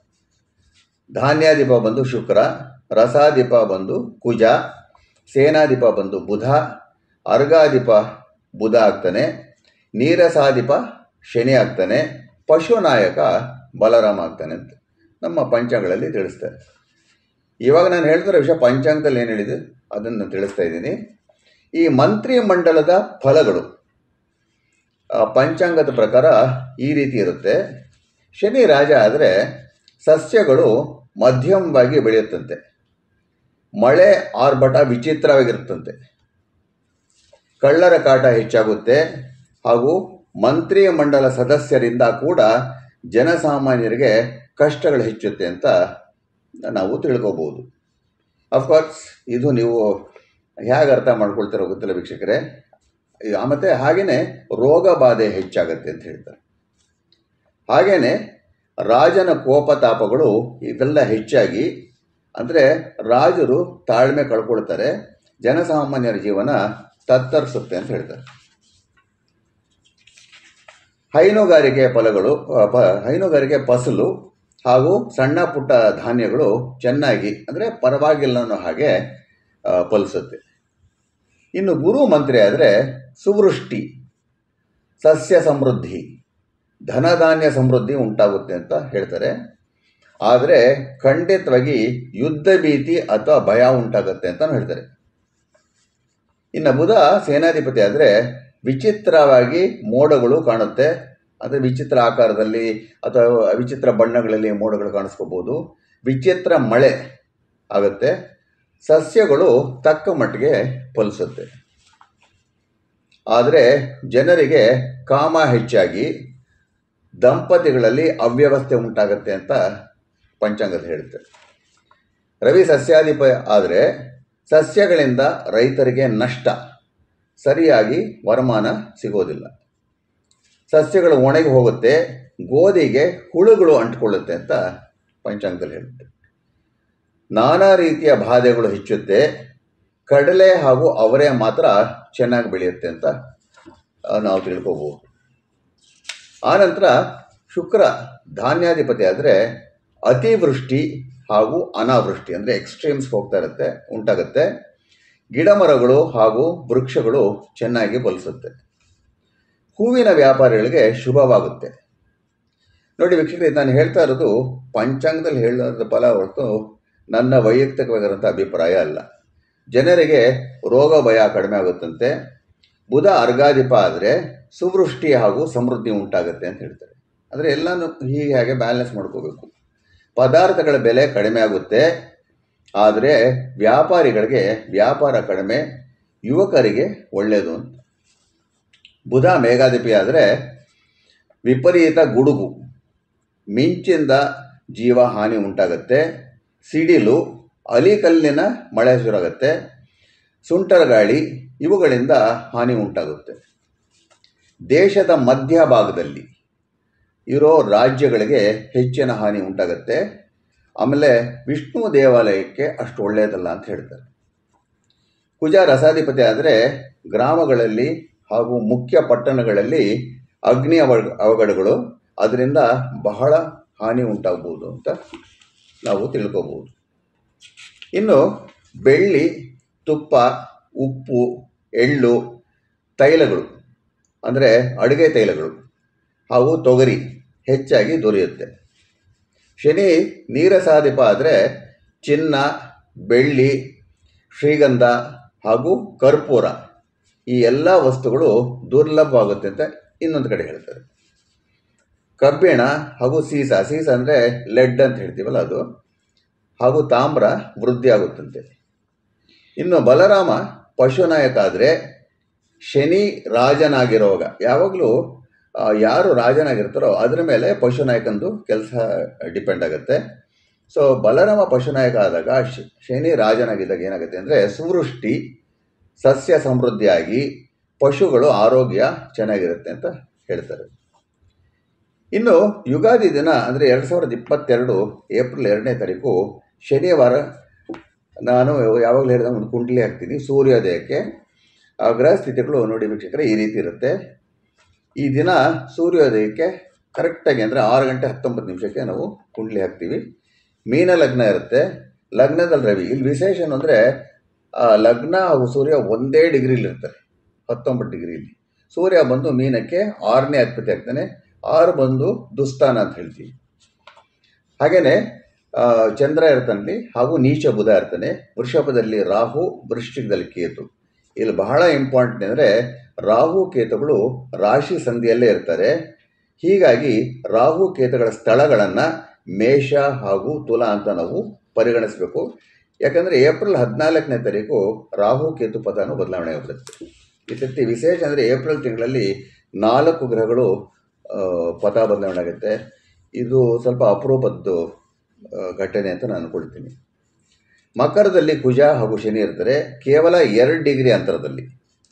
ಧಾನ್ಯಾಧಿಪ ಬಂದು ಶುಕ್ರ ರಸಾಧಿಪ ಬಂದು ಕುಜ ಸೇನಾಧಿಪ ಬಂದು ಬುಧ ಅರ್ಗಾಧಿಪ ಬುಧ ಆಗ್ತಾನೆ ನೀರಸಾಧಿಪ ಶನಿ ಆಗ್ತಾನೆ ಪಶುನಾಯಕ ಬಲರಾಮ ಆಗ್ತಾನೆ ಅಂತ ನಮ್ಮ ಪಂಚಾಂಗಗಳಲ್ಲಿ ತಿಳಿಸ್ತಾರೆ ಇವಾಗ ನಾನು ಹೇಳ್ತಿರೋ ವಿಷಯ ಪಂಚಾಂಗದಲ್ಲಿ ಏನು ಹೇಳಿದೆ ಅದನ್ನು ತಿಳಿಸ್ತಾ ಇದ್ದೀನಿ ಈ ಮಂತ್ರಿ ಮಂಡಲದ ಫಲಗಳು ಆ, ಪಂಚಾಂಗದ ಪ್ರಕಾರ ಈ ರೀತಿ ಇರುತ್ತೆ ಶನಿ ರಾಜ ಆದರೆ ಸಸ್ಯಗಳು ಮಧ್ಯಮವಾಗಿ ಬೆಳೆಯುತ್ತಂತೆ ಮಳೆ ಆರ್ಭಟ ವಿಚಿತ್ರವಾಗಿರುತ್ತಂತೆ ಕಳ್ಳರ ಕಾಟ ಹೆಚ್ಚಾಗುತ್ತೆ ಹಾಗೂ ಮಂತ್ರಿ ಮಂಡಲ ಸದಸ್ಯರಿಂದ ಕೂಡ ಜನಸಾಮಾನ್ಯರಿಗೆ ಕಷ್ಟಗಳು ಹೆಚ್ಚುತ್ತೆ ಅಂತ ನಾವು ತಿಳ್ಕೊಬೋದು ಅಫ್ಕೋರ್ಸ್ ಇದು ನೀವು ಹೇಗೆ ಅರ್ಥ ಮಾಡ್ಕೊಳ್ತಾರೋ ಗೊತ್ತಿಲ್ಲ ವೀಕ್ಷಕರೇ ಈಗ ಮತ್ತು ಹಾಗೆಯೇ ರೋಗ ಬಾಧೆ ಹೆಚ್ಚಾಗತ್ತೆ ಅಂತ ಹೇಳ್ತಾರೆ ಹಾಗೆಯೇ ರಾಜನ ಕೋಪತಾಪಗಳು ಇವೆಲ್ಲ ಹೆಚ್ಚಾಗಿ ಅಂದರೆ ರಾಜರು ತಾಳ್ಮೆ ಕಳ್ಕೊಳ್ತಾರೆ ಜನಸಾಮಾನ್ಯರ ಜೀವನ ತತ್ತರಿಸುತ್ತೆ ಅಂತ ಹೇಳ್ತಾರೆ ಹೈನುಗಾರಿಕೆ ಫಲಗಳು ಆ, ಪ ಹೈನುಗಾರಿಕೆ ಫಸಲು ಹಾಗೂ ಸಣ್ಣ ಪುಟ್ಟ ಧಾನ್ಯಗಳು ಚೆನ್ನಾಗಿ ಅಂದರೆ ಪರವಾಗಿಲ್ಲ ಅನ್ನೋ ಹಾಗೆ ಆ, ಫಲಿಸುತ್ತೆ ಇನ್ನು ಗುರು ಮಂತ್ರಿ ಆದರೆ ಸುವೃಷ್ಟಿ ಸಸ್ಯ ಸಮೃದ್ಧಿ ಧನಧಾನ್ಯ ಸಮೃದ್ಧಿ ಉಂಟಾಗುತ್ತೆ ಅಂತ ಹೇಳ್ತಾರೆ ಆದರೆ ಖಂಡಿತವಾಗಿ ಯುದ್ಧ ಭೀತಿ ಅಥವಾ ಭಯ ಉಂಟಾಗುತ್ತೆ ಅಂತ ಹೇಳ್ತಾರೆ ಇನ್ನು ಬುಧ ಸೇನಾಧಿಪತಿ ಆದರೆ ವಿಚಿತ್ರವಾಗಿ ಮೋಡಗಳು ಕಾಣುತ್ತೆ ಅಂದರೆ ವಿಚಿತ್ರ ಆಕಾರದಲ್ಲಿ ಅಥವಾ ವಿಚಿತ್ರ ಬಣ್ಣಗಳಲ್ಲಿ ಮೋಡಗಳು ಕಾಣಿಸ್ಕೋಬೋದು ವಿಚಿತ್ರ ಮಳೆ ಆಗುತ್ತೆ ಸಸ್ಯಗಳು ತಕ್ಕ ಮಟ್ಟಿಗೆ ಫಲಿಸುತ್ತೆ ಆದರೆ ಜನರಿಗೆ ಕಾಮ ಹೆಚ್ಚಾಗಿ ದಂಪತಿಗಳಲ್ಲಿ ಅವ್ಯವಸ್ಥೆ ಉಂಟಾಗುತ್ತೆ ಅಂತ ಪಂಚಾಂಗದಲ್ಲಿ ಹೇಳುತ್ತೆ ರವಿ ಸಸ್ಯಾಧಿಪ ಆದರೆ ಸಸ್ಯಗಳಿಂದ ರೈತರಿಗೆ ನಷ್ಟ ಸರಿಯಾಗಿ ವರಮಾನ ಸಿಗೋದಿಲ್ಲ ಸಸ್ಯಗಳು ಒಣಗಿ ಹೋಗುತ್ತೆ ಗೋಧಿಗೆ ಹುಳುಗಳು ಅಂಟ್ಕೊಳ್ಳುತ್ತೆ ಅಂತ ಪಂಚಾಂಗದಲ್ಲಿ ಹೇಳುತ್ತೆ ನಾನಾ ರೀತಿಯ ಬಾಧೆಗಳು ಹೆಚ್ಚುತ್ತೆ ಕಡಲೆ ಹಾಗೂ ಅವರೆ ಮಾತ್ರ ಚೆನ್ನಾಗಿ ಬೆಳೆಯುತ್ತೆ ಅಂತ ಆ, ನಾವು ತಿಳ್ಕೊಬೋದು ಆನಂತರ ಶುಕ್ರ ಧಾನ್ಯಾಧಿಪತಿ ಆದರೆ ಅತಿವೃಷ್ಟಿ ಹಾಗೂ ಅನಾವೃಷ್ಟಿ ಅಂದರೆ ಎಕ್ಸ್ಟ್ರೀಮ್ಸ್ ಹೋಗ್ತಾ ಇರುತ್ತೆ ಉಂಟಾಗುತ್ತೆ ಗಿಡ ಮರಗಳು ಹಾಗೂ ವೃಕ್ಷಗಳು ಚೆನ್ನಾಗಿ ಫಲಿಸುತ್ತೆ ಹೂವಿನ ವ್ಯಾಪಾರಿಗಳಿಗೆ ಶುಭವಾಗುತ್ತೆ ನೋಡಿ ವೀಕ್ಷಕರೇ ನಾನು ಹೇಳ್ತಾ ಇರೋದು ಪಂಚಾಂಗದಲ್ಲಿ ಹೇಳೋದ್ರ ಫಲ ಹೊರತು ನನ್ನ ವೈಯಕ್ತಿಕವಾಗಿರೋಂಥ ಅಭಿಪ್ರಾಯ ಅಲ್ಲ ಜನರಿಗೆ ರೋಗ ಭಯ ಕಡಿಮೆ ಆಗುತ್ತಂತೆ ಬುಧ ಅರ್ಗಾಧಿಪ ಆದರೆ ಸುವೃಷ್ಟಿ ಹಾಗೂ ಸಮೃದ್ಧಿ ಉಂಟಾಗುತ್ತೆ ಅಂತ ಹೇಳ್ತಾರೆ ಅಂದರೆ ಎಲ್ಲನೂ ಹೀಗೆ ಹಾಗೆ ಬ್ಯಾಲೆನ್ಸ್ ಮಾಡ್ಕೋಬೇಕು ಪದಾರ್ಥಗಳ ಬೆಲೆ ಕಡಿಮೆ ಆಗುತ್ತೆ ಆದರೆ ವ್ಯಾಪಾರಿಗಳಿಗೆ ವ್ಯಾಪಾರ ಕಡಿಮೆ ಯುವಕರಿಗೆ ಒಳ್ಳೆಯದು ಅಂತ ಬುಧ ಮೇಘಾಧಿಪಿ ಆದರೆ ವಿಪರೀತ ಗುಡುಗು ಮಿಂಚಿಂದ ಜೀವ ಹಾನಿ ಉಂಟಾಗುತ್ತೆ ಸಿಡಿಲು ಅಲಿಕಲ್ಲಿನ ಮಳೆ ಶುರುವಾಗುತ್ತೆ ಸುಂಟರ ಗಾಳಿ ಇವುಗಳಿಂದ ಹಾನಿ ಉಂಟಾಗುತ್ತೆ ದೇಶದ ಮಧ್ಯಭಾಗದಲ್ಲಿ ಇರೋ ರಾಜ್ಯಗಳಿಗೆ ಹೆಚ್ಚಿನ ಹಾನಿ ಉಂಟಾಗುತ್ತೆ ಆಮೇಲೆ ವಿಷ್ಣು ದೇವಾಲಯಕ್ಕೆ ಅಷ್ಟು ಒಳ್ಳೆಯದಲ್ಲ ಅಂತ ಹೇಳ್ತಾರೆ ಕುಜ ರಸಾಧಿಪತಿ ಆದರೆ ಗ್ರಾಮಗಳಲ್ಲಿ ಹಾಗೂ ಮುಖ್ಯ ಪಟ್ಟಣಗಳಲ್ಲಿ ಅಗ್ನಿ ಅವ ಅವಘಡಗಳು ಅದರಿಂದ ಬಹಳ ಹಾನಿ ಉಂಟಾಗ್ಬೋದು ಅಂತ ನಾವು ತಿಳ್ಕೊಬೋದು ಇನ್ನು ಬೆಳ್ಳಿ ತುಪ್ಪ ಉಪ್ಪು ಎಳ್ಳು ತೈಲಗಳು ಅಂದರೆ ಅಡುಗೆ ತೈಲಗಳು ಹಾಗೂ ತೊಗರಿ ಹೆಚ್ಚಾಗಿ ದೊರೆಯುತ್ತೆ ಶನಿ ನೀರಸಾಧಿಪ ಆದರೆ ಚಿನ್ನ ಬೆಳ್ಳಿ ಶ್ರೀಗಂಧ ಹಾಗೂ ಕರ್ಪೂರ ಈ ಎಲ್ಲ ವಸ್ತುಗಳು ದುರ್ಲಭವಾಗುತ್ತೆ ಅಂತ ಇನ್ನೊಂದು ಕಡೆ ಹೇಳ್ತಾರೆ ಕಬ್ಬಿಣ ಹಾಗೂ ಸೀಸ ಸೀಸ ಅಂದರೆ ಲೆಡ್ ಅಂತ ಹೇಳ್ತೀವಲ್ಲ ಅದು ಹಾಗೂ ತಾಮ್ರ ವೃದ್ಧಿ ಆಗುತ್ತಂತೆ ಇನ್ನು ಬಲರಾಮ ಪಶುನಾಯಕ ಆದರೆ ಶನಿ ರಾಜನಾಗಿರುವಾಗ ಯಾವಾಗಲೂ ಆ, ಯಾರು ರಾಜನಾಗಿರ್ತಾರೋ ಅದರ ಮೇಲೆ ಪಶುನಾಯಕಂದು ಕೆಲಸ ಡಿಪೆಂಡ್ ಆಗುತ್ತೆ ಸೊ ಬಲರಾಮ ಪಶುನಾಯಕ ಆದಾಗ ಶ- ಶನಿ ರಾಜನಾಗಿದ್ದಾಗ ಏನಾಗುತ್ತೆ ಅಂದರೆ ಸುವೃಷ್ಟಿ ಸಸ್ಯ ಸಮೃದ್ಧಿಯಾಗಿ ಪಶುಗಳು ಆರೋಗ್ಯ ಚೆನ್ನಾಗಿರುತ್ತೆ ಅಂತ ಹೇಳ್ತಾರೆ ಇನ್ನು ಯುಗಾದಿ ದಿನ ಅಂದರೆ ಎರಡು ಸಾವಿರದ ಇಪ್ಪತ್ತೆರಡು ಏಪ್ರಿಲ್ ಎರಡನೇ ತಾರೀಕು ಶನಿವಾರ ನಾನು ಯಾವಾಗಲೂ ಹೇಳಿದ ಒಂದು ಕುಂಡ್ಲಿ ಹಾಕ್ತೀನಿ ಸೂರ್ಯೋದಯಕ್ಕೆ ಆ ಗ್ರಹ ಸ್ಥಿತಿಗಳು ನೋಡಿ ವೀಕ್ಷಕರೇ ಈ ರೀತಿ ಇರುತ್ತೆ ಈ ದಿನ ಸೂರ್ಯೋದಯಕ್ಕೆ ಕರೆಕ್ಟಾಗಿ ಅಂದರೆ ಆರು ಗಂಟೆ ಹತ್ತೊಂಬತ್ತು ನಿಮಿಷಕ್ಕೆ ನಾವು ಕುಂಡ್ಲಿ ಹಾಕ್ತೀವಿ ಮೀನ ಲಗ್ನ ಇರುತ್ತೆ ಲಗ್ನದಲ್ಲಿ ರವಿ ಇಲ್ಲಿ ವಿಶೇಷ ಏನು ಅಂದರೆ ಲಗ್ನ ಹಾಗೂ ಸೂರ್ಯ ಒಂದೇ ಡಿಗ್ರಿಲಿ ಇರ್ತಾರೆ ಹತ್ತೊಂಬತ್ತು ಡಿಗ್ರಿಲಿ ಸೂರ್ಯ ಬಂದು ಮೀನಕ್ಕೆ ಆರನೇ ಅಧಿಪತಿ ಆಗ್ತಾನೆ ಆರು ಬಂದು ದುಸ್ಥಾನ ಅಂತ ಹೇಳ್ತೀವಿ ಹಾಗೆಯೇ ಚಂದ್ರ ಇರ್ತಾನಲ್ಲಿ ಹಾಗೂ ನೀಚ ಬುಧ ಇರ್ತಾನೆ ವೃಷಭದಲ್ಲಿ ರಾಹು ವೃಶ್ಚಿಕದಲ್ಲಿ ಕೇತು ಇಲ್ಲಿ ಬಹಳ ಇಂಪಾರ್ಟೆಂಟ್ ಅಂದರೆ ರಾಹು ಕೇತುಗಳು ರಾಶಿ ಸಂಧಿಯಲ್ಲೇ ಇರ್ತಾರೆ ಹೀಗಾಗಿ ರಾಹು ಕೇತುಗಳ ಸ್ಥಳಗಳನ್ನು ಮೇಷ ಹಾಗೂ ತುಲಾ ಅಂತ ನಾವು ಪರಿಗಣಿಸಬೇಕು ಯಾಕಂದರೆ ಏಪ್ರಿಲ್ ಹದಿನಾಲ್ಕನೇ ತಾರೀಕು ರಾಹು ಕೇತು ಪದನು ಬದಲಾವಣೆ ಆಗಿಬಿಡುತ್ತೆ ಈ ಸರ್ತಿ ವಿಶೇಷ ಅಂದರೆ ಏಪ್ರಿಲ್ ತಿಂಗಳಲ್ಲಿ ನಾಲ್ಕು ಗ್ರಹಗಳು ಆ, ಪಥ ಬದಲಾವಣೆ ಆಗುತ್ತೆ ಇದು ಸ್ವಲ್ಪ ಅಪರೂಪದ್ದು ಆ, ಘಟನೆ ಅಂತ ನಾನು ಅನ್ಕೊಳ್ತೀನಿ ಮಕರದಲ್ಲಿ ಕುಜ ಹಾಗೂ ಶನಿ ಇರ್ತಾರೆ ಕೇವಲ ಎರಡು ಡಿಗ್ರಿ ಅಂತರದಲ್ಲಿ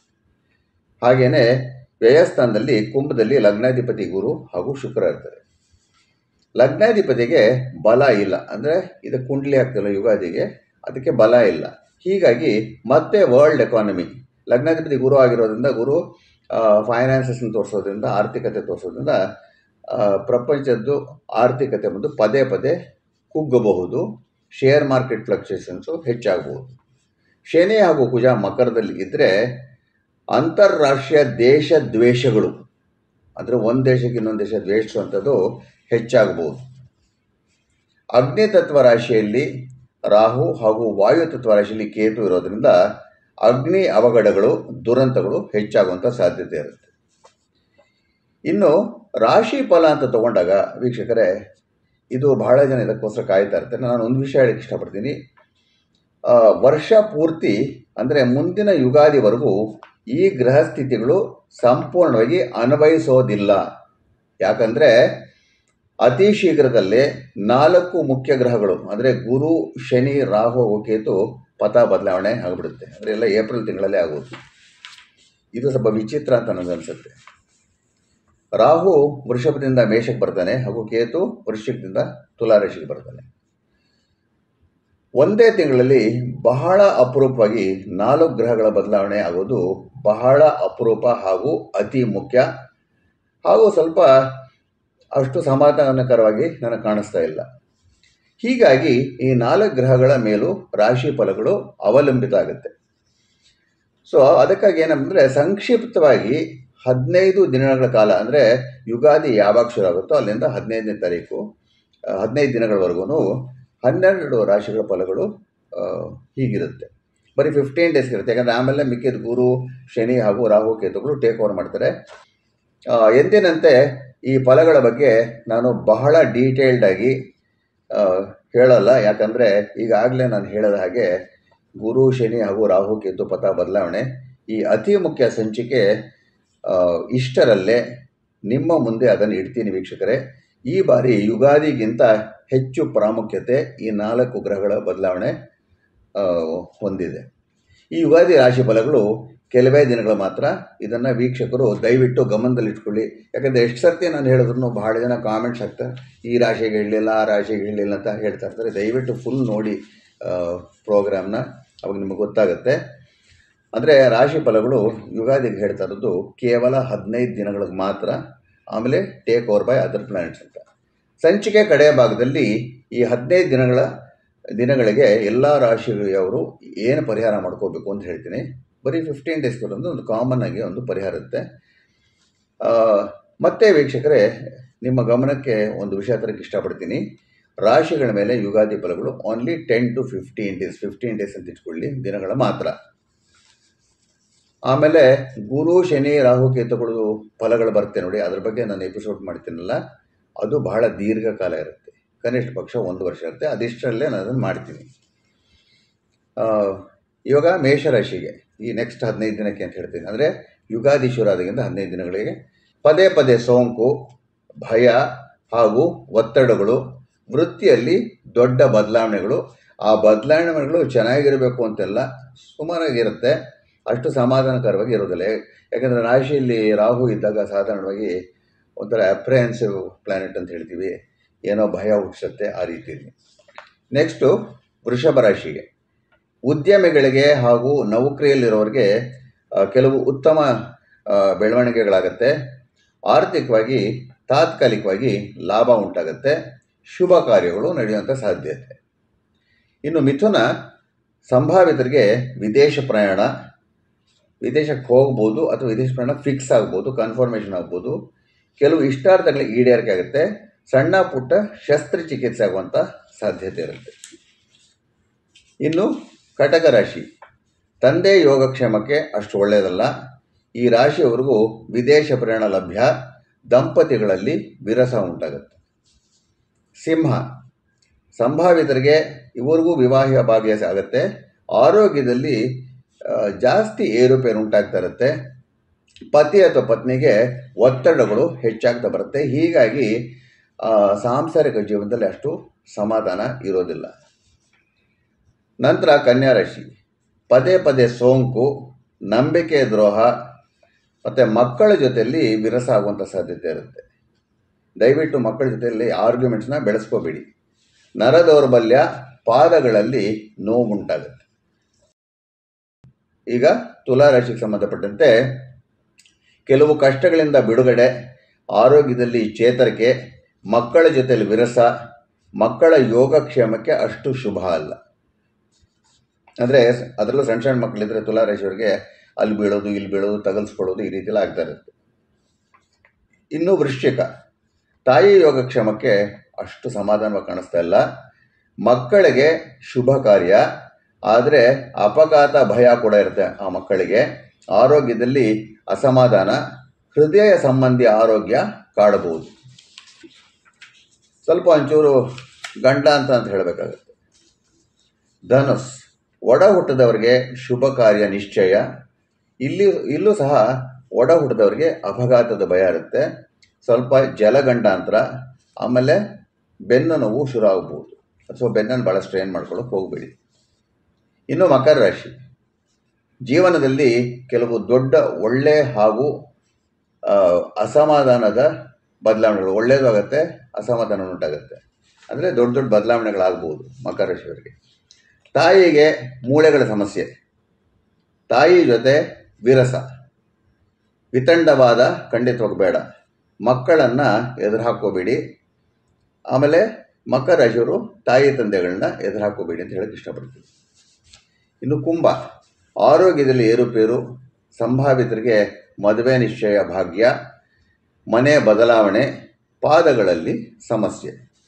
ಹಾಗೆಯೇ ವ್ಯಯಸ್ಥಾನದಲ್ಲಿ ಕುಂಭದಲ್ಲಿ ಲಗ್ನಾಧಿಪತಿ ಗುರು ಹಾಗೂ ಶುಕ್ರ ಇರ್ತಾರೆ ಲಗ್ನಾಧಿಪತಿಗೆ ಬಲ ಇಲ್ಲ ಅಂದರೆ ಇದು ಕುಂಡ್ಲಿ ಹಾಕ್ತಲ್ಲ ಯುಗಾದಿಗೆ ಅದಕ್ಕೆ ಬಲ ಇಲ್ಲ ಹೀಗಾಗಿ ಮತ್ತೆ ವರ್ಲ್ಡ್ ಎಕಾನಮಿ ಲಗ್ನಾಧಿಪತಿ ಗುರು ಆಗಿರೋದ್ರಿಂದ ಗುರು ಫೈನಾನ್ಸಸ್ನ ತೋರಿಸೋದ್ರಿಂದ ಆರ್ಥಿಕತೆ ತೋರಿಸೋದ್ರಿಂದ ಆ, ಪ್ರಪಂಚದ್ದು ಆರ್ಥಿಕತೆ ಬಂದು ಪದೇ ಪದೇ ಕುಗ್ಗಬಹುದು ಶೇರ್ ಮಾರ್ಕೆಟ್ ಫ್ಲಕ್ಚುಯೇಷನ್ಸು ಹೆಚ್ಚಾಗಬಹುದು ಶನಿ ಹಾಗೂ ಕುಜ ಮಕರದಲ್ಲಿ ಇದ್ದರೆ ಅಂತಾರಾಷ್ಟ್ರೀಯ ದೇಶ ದ್ವೇಷಗಳು ಅಂದರೆ ಒಂದು ದೇಶಕ್ಕೆ ಇನ್ನೊಂದು ದೇಶ ದ್ವೇಷಿಸುವಂಥದ್ದು ಹೆಚ್ಚಾಗಬಹುದು ಅಗ್ನಿ ತತ್ವ ರಾಶಿಯಲ್ಲಿ ರಾಹು ಹಾಗೂ ವಾಯು ತತ್ವ ರಾಶಿಯಲ್ಲಿ ಕೇತು ಇರೋದ್ರಿಂದ ಅಗ್ನಿ ಅವಘಡಗಳು ದುರಂತಗಳು ಹೆಚ್ಚಾಗುವಂಥ ಸಾಧ್ಯತೆ ಇರುತ್ತೆ ಇನ್ನು ರಾಶಿ ಫಲ ಅಂತ ತಗೊಂಡಾಗ ವೀಕ್ಷಕರೇ ಇದು ಬಹಳ ಜನ ಇದಕ್ಕೋಸ್ಕರ ಕಾಯ್ತಾ ಇರ್ತಾರೆ ನಾನು ಒಂದು ವಿಷಯ ಹೇಳಕ್ಕೆ ಇಷ್ಟಪಡ್ತೀನಿ ಆ, ವರ್ಷ ಪೂರ್ತಿ ಅಂದರೆ ಮುಂದಿನ ಯುಗಾದಿವರೆಗೂ ಈ ಗ್ರಹ ಸ್ಥಿತಿಗಳು ಸಂಪೂರ್ಣವಾಗಿ ಅನ್ವಯಿಸೋದಿಲ್ಲ ಯಾಕಂದರೆ ಅತಿ ಶೀಘ್ರದಲ್ಲೇ ನಾಲ್ಕು ಮುಖ್ಯ ಗ್ರಹಗಳು ಅಂದರೆ ಗುರು ಶನಿ ರಾಹು ಹಾಗೂ ಕೇತು ಪಥ ಬದಲಾವಣೆ ಆಗಿಬಿಡುತ್ತೆ ಅಂದರೆ ಎಲ್ಲ ಏಪ್ರಿಲ್ ತಿಂಗಳಲ್ಲೇ ಆಗೋದು ಇದು ಸ್ವಲ್ಪ ವಿಚಿತ್ರ ಅಂತ ನನಗನ್ಸುತ್ತೆ ರಾಹು ವೃಷಭದಿಂದ ಮೇಷಕ್ಕೆ ಬರ್ತಾನೆ ಹಾಗೂ ಕೇತು ವೃಶ್ಚಿಕದಿಂದ ತುಲಾರಾಶಿಗೆ ಬರ್ತಾನೆ ಒಂದೇ ತಿಂಗಳಲ್ಲಿ ಬಹಳ ಅಪರೂಪವಾಗಿ ನಾಲ್ಕು ಗ್ರಹಗಳ ಬದಲಾವಣೆ ಆಗೋದು ಬಹಳ ಅಪರೂಪ ಹಾಗೂ ಅತಿ ಮುಖ್ಯ ಹಾಗೂ ಸ್ವಲ್ಪ ಅಷ್ಟು ಸಮಾಧಾನಕರವಾಗಿ ನನಗೆ ಕಾಣಿಸ್ತಾ ಇಲ್ಲ ಹೀಗಾಗಿ ಈ ನಾಲ್ಕು ಗ್ರಹಗಳ ಮೇಲೂ ರಾಶಿ ಫಲಗಳು ಅವಲಂಬಿತ ಆಗುತ್ತೆ ಸೊ ಅದಕ್ಕಾಗಿ ಏನಂದರೆ ಸಂಕ್ಷಿಪ್ತವಾಗಿ ಹದಿನೈದು ದಿನಗಳ ಕಾಲ ಅಂದರೆ ಯುಗಾದಿ ಯಾವಾಗ ಶುರು ಆಗುತ್ತೋ ಅಲ್ಲಿಂದ ಹದಿನೈದನೇ ತಾರೀಕು ಆ, ಹದಿನೈದು ದಿನಗಳವರೆಗೂ ಹನ್ನೆರಡು ರಾಶಿಗಳ ಫಲಗಳು ಆ, ಹೀಗಿರುತ್ತೆ ಬರೀ ಫಿಫ್ಟೀನ್ ಡೇಸ್ ಇರುತ್ತೆ ಯಾಕಂದರೆ ಆಮೇಲೆ ಮಿಕ್ಕಿದ ಗುರು ಶನಿ ಹಾಗೂ ರಾಹು ಕೇತುಗಳು ಟೇಕ್ ಓವರ್ ಮಾಡ್ತಾರೆ ಆ, ಎಂದಿನಂತೆ ಈ ಫಲಗಳ ಬಗ್ಗೆ ನಾನು ಬಹಳ ಡೀಟೇಲ್ಡಾಗಿ ಹೇಳಲ್ಲ ಯಾಕಂದರೆ ಈಗಾಗಲೇ ನಾನು ಹೇಳದ ಹಾಗೆ ಗುರು ಶನಿ ಹಾಗೂ ರಾಹು ಕೇತು ಪಥ ಬದಲಾವಣೆ ಈ ಅತಿ ಮುಖ್ಯ ಸಂಚಿಕೆ ಆ, ಇಷ್ಟರಲ್ಲೇ ನಿಮ್ಮ ಮುಂದೆ ಅದನ್ನು ಇಡ್ತೀನಿ ವೀಕ್ಷಕರೇ ಈ ಬಾರಿ ಯುಗಾದಿಗಿಂತ ಹೆಚ್ಚು ಪ್ರಾಮುಖ್ಯತೆ ಈ ನಾಲ್ಕು ಗ್ರಹಗಳ ಬದಲಾವಣೆ ಆ, ಹೊಂದಿದೆ ಈ ಯುಗಾದಿ ರಾಶಿ ಫಲಗಳು ಕೆಲವೇ ದಿನಗಳು ಮಾತ್ರ ಇದನ್ನು ವೀಕ್ಷಕರು ದಯವಿಟ್ಟು ಗಮನದಲ್ಲಿಟ್ಕೊಳ್ಳಿ ಯಾಕಂದರೆ ಎಷ್ಟು ಸರ್ತಿ ನಾನು ಹೇಳಿದ್ರು ಬಹಳ ಜನ ಕಾಮೆಂಟ್ಸ್ ಹಾಕ್ತಾರೆ ಈ ರಾಶಿಗೆ ಹೇಳಲಿಲ್ಲ ಆ ರಾಶಿಗೆ ಹೇಳಲಿಲ್ಲ ಅಂತ ಹೇಳ್ತಾ ಇರ್ತಾರೆ ದಯವಿಟ್ಟು ಫುಲ್ ನೋಡಿ ಪ್ರೋಗ್ರಾಮ್ನ ಅವಾಗ ನಿಮಗೆ ಗೊತ್ತಾಗುತ್ತೆ ಅಂದರೆ ರಾಶಿ ಫಲಗಳು ಯುಗಾದಿಗೆ ಹೇಳ್ತಾ ಇರೋದು ಕೇವಲ ಹದಿನೈದು ದಿನಗಳಿಗೆ ಮಾತ್ರ ಆಮೇಲೆ take over by other planets ಅಂತ ಸಂಚಿಕೆ ಕಡೆಯ ಭಾಗದಲ್ಲಿ ಈ ಹದಿನೈದು ದಿನಗಳ ದಿನಗಳಿಗೆ ಎಲ್ಲ ರಾಶಿಯವರು ಏನು ಪರಿಹಾರ ಮಾಡ್ಕೋಬೇಕು ಅಂತ ಹೇಳ್ತೀನಿ ಬರೀ ಫಿಫ್ಟೀನ್ ಡೇಸ್ ಒಂದು ಒಂದು ಕಾಮನ್ ಆಗಿ ಒಂದು ಪರಿಹಾರ ಇರುತ್ತೆ ಆ, ಮತ್ತೆ ವೀಕ್ಷಕರೇ ನಿಮ್ಮ ಗಮನಕ್ಕೆ ಒಂದು ವಿಷಯ ತರಕ್ಕೆ ಇಷ್ಟಪಡ್ತೀನಿ ರಾಶಿಗಳ ಮೇಲೆ ಯುಗಾದಿ ಫಲಗಳು only ten to fifteen days fifteen days ಅಂತ ಇಟ್ಕೊಳ್ಳಿ ದಿನಗಳ ಮಾತ್ರ ಆಮೇಲೆ ಗುರು ಶನಿ ರಾಹು ಕೇತುಗಳು ಫಲಗಳು ಬರುತ್ತೆ ನೋಡಿ ಅದ್ರ ಬಗ್ಗೆ ನಾನು ಎಪಿಸೋಡ್ ಮಾಡ್ತೀನಲ್ಲ ಅದು ಬಹಳ ದೀರ್ಘಕಾಲ ಇರುತ್ತೆ ಕನಿಷ್ಠ ಪಕ್ಷ ಒಂದು ವರ್ಷ ಇರುತ್ತೆ ಅದಿಷ್ಟರಲ್ಲೇ ನಾನು ಅದನ್ನು ಮಾಡ್ತೀನಿ ಆ, ಇವಾಗ ಮೇಷರಾಶಿಗೆ ಈ ನೆಕ್ಸ್ಟ್ ಹದಿನೈದು ದಿನಕ್ಕೆ ಅಂತ ಹೇಳ್ತೀನಿ ಅಂದರೆ ಯುಗಾದಿ ಶುರು ಆದಾಗಿಂದ ಹದಿನೈದು ದಿನಗಳಿಗೆ ಪದೇ ಪದೇ ಸೋಂಕು ಭಯ ಹಾಗೂ ಒತ್ತಡಗಳು ವೃತ್ತಿಯಲ್ಲಿ ದೊಡ್ಡ ಬದಲಾವಣೆಗಳು ಆ ಬದಲಾವಣೆಗಳು ಚೆನ್ನಾಗಿರಬೇಕು ಅಂತೆಲ್ಲ ಸುಮಾರಾಗಿರುತ್ತೆ ಅಷ್ಟು ಸಮಾಧಾನಕರವಾಗಿ ಇರೋದಿಲ್ಲ ಯಾಕಂದರೆ ರಾಶಿಯಲ್ಲಿ ರಾಹು ಇದ್ದಾಗ ಸಾಧಾರಣವಾಗಿ ಒಂಥರ ಅಪ್ರಿಹೆನ್ಸಿವ್ ಪ್ಲ್ಯಾನೆಟ್ ಅಂತ ಹೇಳ್ತೀವಿ ಏನೋ ಭಯ ಹುಟ್ಟಿಸುತ್ತೆ ಆ ರೀತಿಯಲ್ಲಿ ನೆಕ್ಸ್ಟು ವೃಷಭ ರಾಶಿಗೆ ಉದ್ಯಮಿಗಳಿಗೆ ಹಾಗೂ ನೌಕರಿಯಲ್ಲಿರೋರಿಗೆ ಆ, ಕೆಲವು ಉತ್ತಮ ಆ, ಬೆಳವಣಿಗೆಗಳಾಗತ್ತೆ ಆರ್ಥಿಕವಾಗಿ ತಾತ್ಕಾಲಿಕವಾಗಿ ಲಾಭ ಉಂಟಾಗತ್ತೆ ಶುಭ ಕಾರ್ಯಗಳು ನಡೆಯುವಂಥ ಸಾಧ್ಯತೆ ಇನ್ನು ಮಿಥುನ ಸಂಭಾವಿತರಿಗೆ ವಿದೇಶ ಪ್ರಯಾಣ ವಿದೇಶಕ್ಕೆ ಹೋಗ್ಬೋದು ಅಥವಾ ವಿದೇಶ ಪ್ರಯಾಣ ಫಿಕ್ಸ್ ಆಗ್ಬೋದು ಕನ್ಫರ್ಮೇಷನ್ ಆಗ್ಬೋದು ಕೆಲವು ಇಷ್ಟಾರ್ಥಗಳ ಈಡೇರಿಕೆ ಆಗುತ್ತೆ ಸಣ್ಣ ಪುಟ್ಟ ಶಸ್ತ್ರಚಿಕಿತ್ಸೆ ಆಗುವಂಥ ಸಾಧ್ಯತೆ ಇರುತ್ತೆ ಇನ್ನು ಕಟಕ ರಾಶಿ ತಂದೆ ಯೋಗಕ್ಷೇಮಕ್ಕೆ ಅಷ್ಟು ಒಳ್ಳೆಯದಲ್ಲ ಈ ರಾಶಿಯವರೆಗೂ ವಿದೇಶ ಪ್ರಯಾಣ ಲಭ್ಯ ದಂಪತಿಗಳಲ್ಲಿ ವಿರಸ ಉಂಟಾಗುತ್ತೆ ಸಿಂಹ ಸಂಭಾವಿತರಿಗೆ ಇವರಿಗೂ ವಿವಾಹ ಭಾಗ್ಯ ಆಗುತ್ತೆ ಆರೋಗ್ಯದಲ್ಲಿ ಆ, ಜಾಸ್ತಿ ಏರುಪೇರು ಉಂಟಾಗ್ತಾ ಇರುತ್ತೆ ಪತಿ ಅಥವಾ ಪತ್ನಿಗೆ ಒತ್ತಡಗಳು ಹೆಚ್ಚಾಗ್ತಾ ಬರುತ್ತೆ ಹೀಗಾಗಿ ಆ, ಸಾಂಸಾರಿಕ ಜೀವನದಲ್ಲಿ ಅಷ್ಟು ಸಮಾಧಾನ ಇರೋದಿಲ್ಲ ನಂತರ ಕನ್ಯಾ ರಾಶಿ ಪದೇ ಪದೇ ಸೋಂಕು ನಂಬಿಕೆ ದ್ರೋಹ ಮತ್ತು ಮಕ್ಕಳ ಜೊತೆಯಲ್ಲಿ ವಿರಸ ಆಗುವಂಥ ಸಾಧ್ಯತೆ ಇರುತ್ತೆ ದಯವಿಟ್ಟು ಮಕ್ಕಳ ಜೊತೆಯಲ್ಲಿ ಆರ್ಗ್ಯುಮೆಂಟ್ಸ್ನ ಬೆಳೆಸ್ಕೋಬೇಡಿ ನರ ದೌರ್ಬಲ್ಯ ಪಾದಗಳಲ್ಲಿ ನೋವುಂಟಾಗುತ್ತೆ ಈಗ ತುಲಾ ರಾಶಿಗೆ ಸಂಬಂಧಪಟ್ಟಂತೆ ಕೆಲವು ಕಷ್ಟಗಳಿಂದ ಬಿಡುಗಡೆ ಆರೋಗ್ಯದಲ್ಲಿ ಚೇತರಿಕೆ ಮಕ್ಕಳ ಜೊತೆಯಲ್ಲಿ ವಿರಸ ಮಕ್ಕಳ ಯೋಗಕ್ಷೇಮಕ್ಕೆ ಅಷ್ಟು ಶುಭ ಅಲ್ಲ ಅಂದರೆ ಅದರಲ್ಲೂ ಸಣ್ಣ ಸಣ್ಣ ಮಕ್ಕಳಿದ್ರೆ ತುಲಾ ರಾಶಿಯವರಿಗೆ ಅಲ್ಲಿ ಬೀಳೋದು ಇಲ್ಲಿ ಬೀಳೋದು ತಗಲ್ಸ್ಕೊಳ್ಳೋದು ಈ ರೀತಿಯಲ್ಲಿ ಆಗ್ತಾ ಇರುತ್ತೆ ಇನ್ನು ವೃಶ್ಚಿಕ ತಾಯಿ ಯೋಗಕ್ಷೇಮಕ್ಕೆ ಅಷ್ಟು ಸಮಾಧಾನವಾಗಿ ಕಾಣಿಸ್ತಾ ಇಲ್ಲ ಮಕ್ಕಳಿಗೆ ಶುಭ ಕಾರ್ಯ ಆದರೆ ಅಪಘಾತ ಭಯ ಕೂಡ ಇರುತ್ತೆ ಆ ಮಕ್ಕಳಿಗೆ ಆರೋಗ್ಯದಲ್ಲಿ ಅಸಮಾಧಾನ ಹೃದಯ ಸಂಬಂಧಿ ಆರೋಗ್ಯ ಕಾಡಬಹುದು ಸ್ವಲ್ಪ ಒಂಚೂರು ಗಂಡ ಅಂತ ಅಂತ ಹೇಳಬೇಕಾಗುತ್ತೆ ಧನುಸ್ ಒಡ ಹುಟ್ಟಿದವರಿಗೆ ಶುಭ ಕಾರ್ಯ ನಿಶ್ಚಯ ಇಲ್ಲಿ ಇಲ್ಲೂ ಸಹ ಒಡ ಹುಟ್ಟಿದವರಿಗೆ ಅಪಘಾತದ ಭಯ ಇರುತ್ತೆ ಸ್ವಲ್ಪ ಜಲಗಂಡಾಂತರ ಆಮೇಲೆ ಬೆನ್ನು ನೋವು ಶುರು ಆಗ್ಬೋದು ಅಥವಾ ಬೆನ್ನನ್ನು ಭಾಳ ಸ್ಟ್ರೈನ್ ಮಾಡ್ಕೊಳ್ಳೋಕೆ ಹೋಗಬೇಡಿ ಇನ್ನು ಮಕರ ರಾಶಿ ಜೀವನದಲ್ಲಿ ಕೆಲವು ದೊಡ್ಡ ಒಳ್ಳೆ ಹಾಗೂ ಆ, ಅಸಮಾಧಾನದ ಬದಲಾವಣೆಗಳು ಒಳ್ಳೆಯದು ಆಗುತ್ತೆ ಅಸಮಾಧಾನ ಉಂಟಾಗುತ್ತೆ ಅಂದರೆ ದೊಡ್ಡ ದೊಡ್ಡ ಬದಲಾವಣೆಗಳಾಗ್ಬೋದು ಮಕರ ರಾಶಿಯವರಿಗೆ ತಾಯಿಗೆ ಮೂಳೆಗಳ ಸಮಸ್ಯೆ ತಾಯಿ ಜೊತೆ ವಿರಸ ವಿತಂಡವಾದ ಖಂಡಿತವಾಗಿ ಬೇಡ ಮಕ್ಕಳನ್ನು ಎದುರು ಹಾಕೋಬೇಡಿ ಆಮೇಲೆ ಮಕರ ರಾಶಿಯವರು ತಾಯಿ ತಂದೆಗಳನ್ನ ಎದುರು ಹಾಕೋಬೇಡಿ ಅಂತ ಹೇಳಕ್ಕೆ ಇಷ್ಟಪಡ್ತೀನಿ ಇನ್ನು ಕುಂಭ ಆರೋಗ್ಯದಲ್ಲಿ ಏರುಪೇರು ಸಂಭಾವಿತರಿಗೆ ಮದುವೆ ನಿಶ್ಚಯ ಭಾಗ್ಯ ಮನೆ ಬದಲಾವಣೆ ಪಾದಗಳಲ್ಲಿ ಸಮಸ್ಯೆ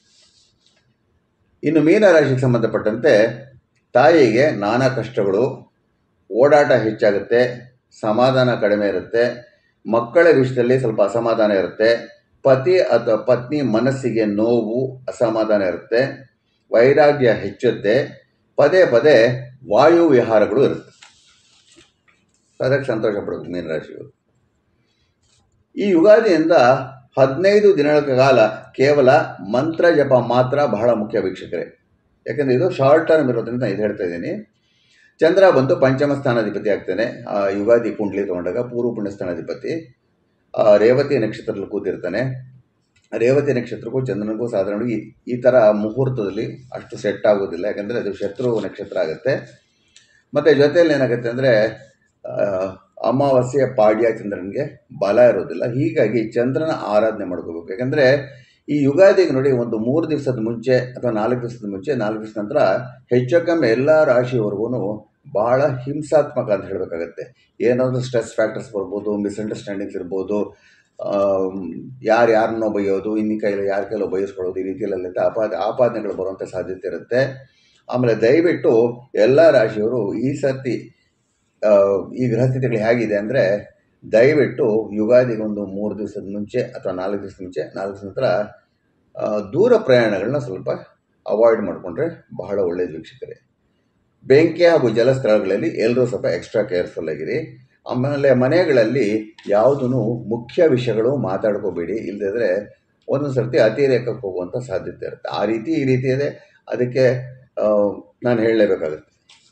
ಇನ್ನು ಮೀನರಾಶಿಗೆ ಸಂಬಂಧಪಟ್ಟಂತೆ ತಾಯಿಗೆ ನಾನಾ ಕಷ್ಟಗಳು ಓಡಾಟ ಹೆಚ್ಚಾಗುತ್ತೆ ಸಮಾಧಾನ ಕಡಿಮೆ ಇರುತ್ತೆ ಮಕ್ಕಳ ವಿಷಯದಲ್ಲಿ ಸ್ವಲ್ಪ ಅಸಮಾಧಾನ ಇರುತ್ತೆ ಪತಿ ಅಥವಾ ಪತ್ನಿ ಮನಸ್ಸಿಗೆ ನೋವು ಅಸಮಾಧಾನ ಇರುತ್ತೆ ವೈರಾಗ್ಯ ಹೆಚ್ಚುತ್ತೆ ಪದೇ ಪದೇ ವಾಯು ವಿಹಾರಗಳು ಇರುತ್ತೆ ಅದಕ್ಕೆ ಸಂತೋಷ ಪಡಬೇಕು ಮೀನರಾಶಿಯವರು ಈ ಯುಗಾದಿಯಿಂದ ಹದಿನೈದು ದಿನಗಳ ಕಾಲ ಕೇವಲ ಮಂತ್ರ ಜಪ ಮಾತ್ರ ಬಹಳ ಮುಖ್ಯ ವೀಕ್ಷಕರೇ ಯಾಕಂದರೆ ಇದು ಶಾರ್ಟ್ ಟರ್ಮ್ ಇರೋದ್ರಿಂದ ನಾನು ಇದು ಹೇಳ್ತಾ ಇದ್ದೀನಿ ಚಂದ್ರ ಬಂತು ಪಂಚಮ ಸ್ಥಾನಾಧಿಪತಿ ಆಗ್ತಾನೆ ಆ ಯುಗಾದಿ ಕುಂಡ್ಲಿ ತಗೊಂಡಾಗ ಪೂರ್ವ ಪುಣ್ಯ ಸ್ಥಾನಾಧಿಪತಿ ಆ ರೇವತಿ ನಕ್ಷತ್ರದಲ್ಲಿ ಕೂತಿರ್ತಾನೆ ರೇವತಿ ನಕ್ಷತ್ರಕ್ಕೂ ಚಂದ್ರನಿಗೂ ಸಾಧಾರಣವಾಗಿ ಈ- ಈ ಥರ ಮುಹೂರ್ತದಲ್ಲಿ ಅಷ್ಟು ಸೆಟ್ ಆಗೋದಿಲ್ಲ ಯಾಕಂದರೆ ಅದು ಶತ್ರು ನಕ್ಷತ್ರ ಆಗುತ್ತೆ ಮತ್ತು ಜೊತೆಯಲ್ಲಿ ಏನಾಗುತ್ತೆ ಅಂದರೆ ಅಮಾವಾಸ್ಯೆ ಪಾಡ್ಯ ಚಂದ್ರನಿಗೆ ಬಲ ಇರೋದಿಲ್ಲ ಹೀಗಾಗಿ ಚಂದ್ರನ ಆರಾಧನೆ ಮಾಡ್ಕೋಬೇಕು ಯಾಕಂದರೆ ಈ ಯುಗಾದಿಗೆ ನೋಡಿ ಒಂದು ಮೂರು ದಿವಸದ ಮುಂಚೆ ಅಥವಾ ನಾಲ್ಕು ದಿವಸದ ಮುಂಚೆ ನಾಲ್ಕು ದಿವಸ ನಂತರ ಹೆಚ್ಚು ಕಮ್ಮಿ ಎಲ್ಲ ರಾಶಿಯವರೆಗೂ ಭಾಳ ಹಿಂಸಾತ್ಮಕ ಅಂತ ಹೇಳಬೇಕಾಗತ್ತೆ ಏನಾದರೂ ಸ್ಟ್ರೆಸ್ ಫ್ಯಾಕ್ಟರ್ಸ್ ಬರ್ಬೋದು ಮಿಸ್ಅಂಡರ್ಸ್ಟ್ಯಾಂಡಿಂಗ್ಸ್ ಇರ್ಬೋದು ಯಾರು ಯಾರನ್ನೋ ಬೈಯೋದು ಇನ್ನು ಕೈಲಿ ಯಾರ ಕೈಲೋ ಬಯಸ್ಕೊಳ್ಳೋದು ಈ ರೀತಿಯಲ್ಲೆಲ್ಲ ಆಪಾದ ಆಪಾದನೆಗಳು ಬರುವಂಥ ಸಾಧ್ಯತೆ ಇರುತ್ತೆ ಆಮೇಲೆ ದಯವಿಟ್ಟು ಎಲ್ಲ ರಾಶಿಯವರು ಈ ಸರ್ತಿ ಆ, ಈ ಗ್ರಹಸ್ಥಿತಿಗಳು ಹೇಗಿದೆ ಅಂದರೆ ದಯವಿಟ್ಟು ಯುಗಾದಿಗೆ ಒಂದು ಮೂರು ದಿವಸದ ಮುಂಚೆ ಅಥವಾ ನಾಲ್ಕು ದಿವಸದ ಮುಂಚೆ ನಾಲ್ಕು ದಿವಸದ ನಂತರ ಆ, ದೂರ ಪ್ರಯಾಣಗಳನ್ನ ಸ್ವಲ್ಪ ಅವಾಯ್ಡ್ ಮಾಡಿಕೊಂಡ್ರೆ ಬಹಳ ಒಳ್ಳೆಯದು ವೀಕ್ಷಕರೇ ಬೆಂಕಿ ಹಾಗೂ ಜಲಸ್ಥಳಗಳಲ್ಲಿ ಎಲ್ಲರೂ ಸ್ವಲ್ಪ ಎಕ್ಸ್ಟ್ರಾ ಕೇರ್ಫುಲ್ ಆಗಿರಿ ಆಮೇಲೆ ಮನೆಗಳಲ್ಲಿ ಯಾವುದೂ ಮುಖ್ಯ ವಿಷಯಗಳು ಮಾತಾಡ್ಕೋಬೇಡಿ ಇಲ್ಲದಿದ್ರೆ ಒಂದೊಂದು ಸರ್ತಿ ಅತಿರೇಕಕ್ಕೆ ಹೋಗುವಂಥ ಸಾಧ್ಯತೆ ಇರುತ್ತೆ ಆ ರೀತಿ ಈ ರೀತಿ ಇದೆ ಅದಕ್ಕೆ ಆ, ನಾನು ಹೇಳಲೇಬೇಕಾಗುತ್ತೆ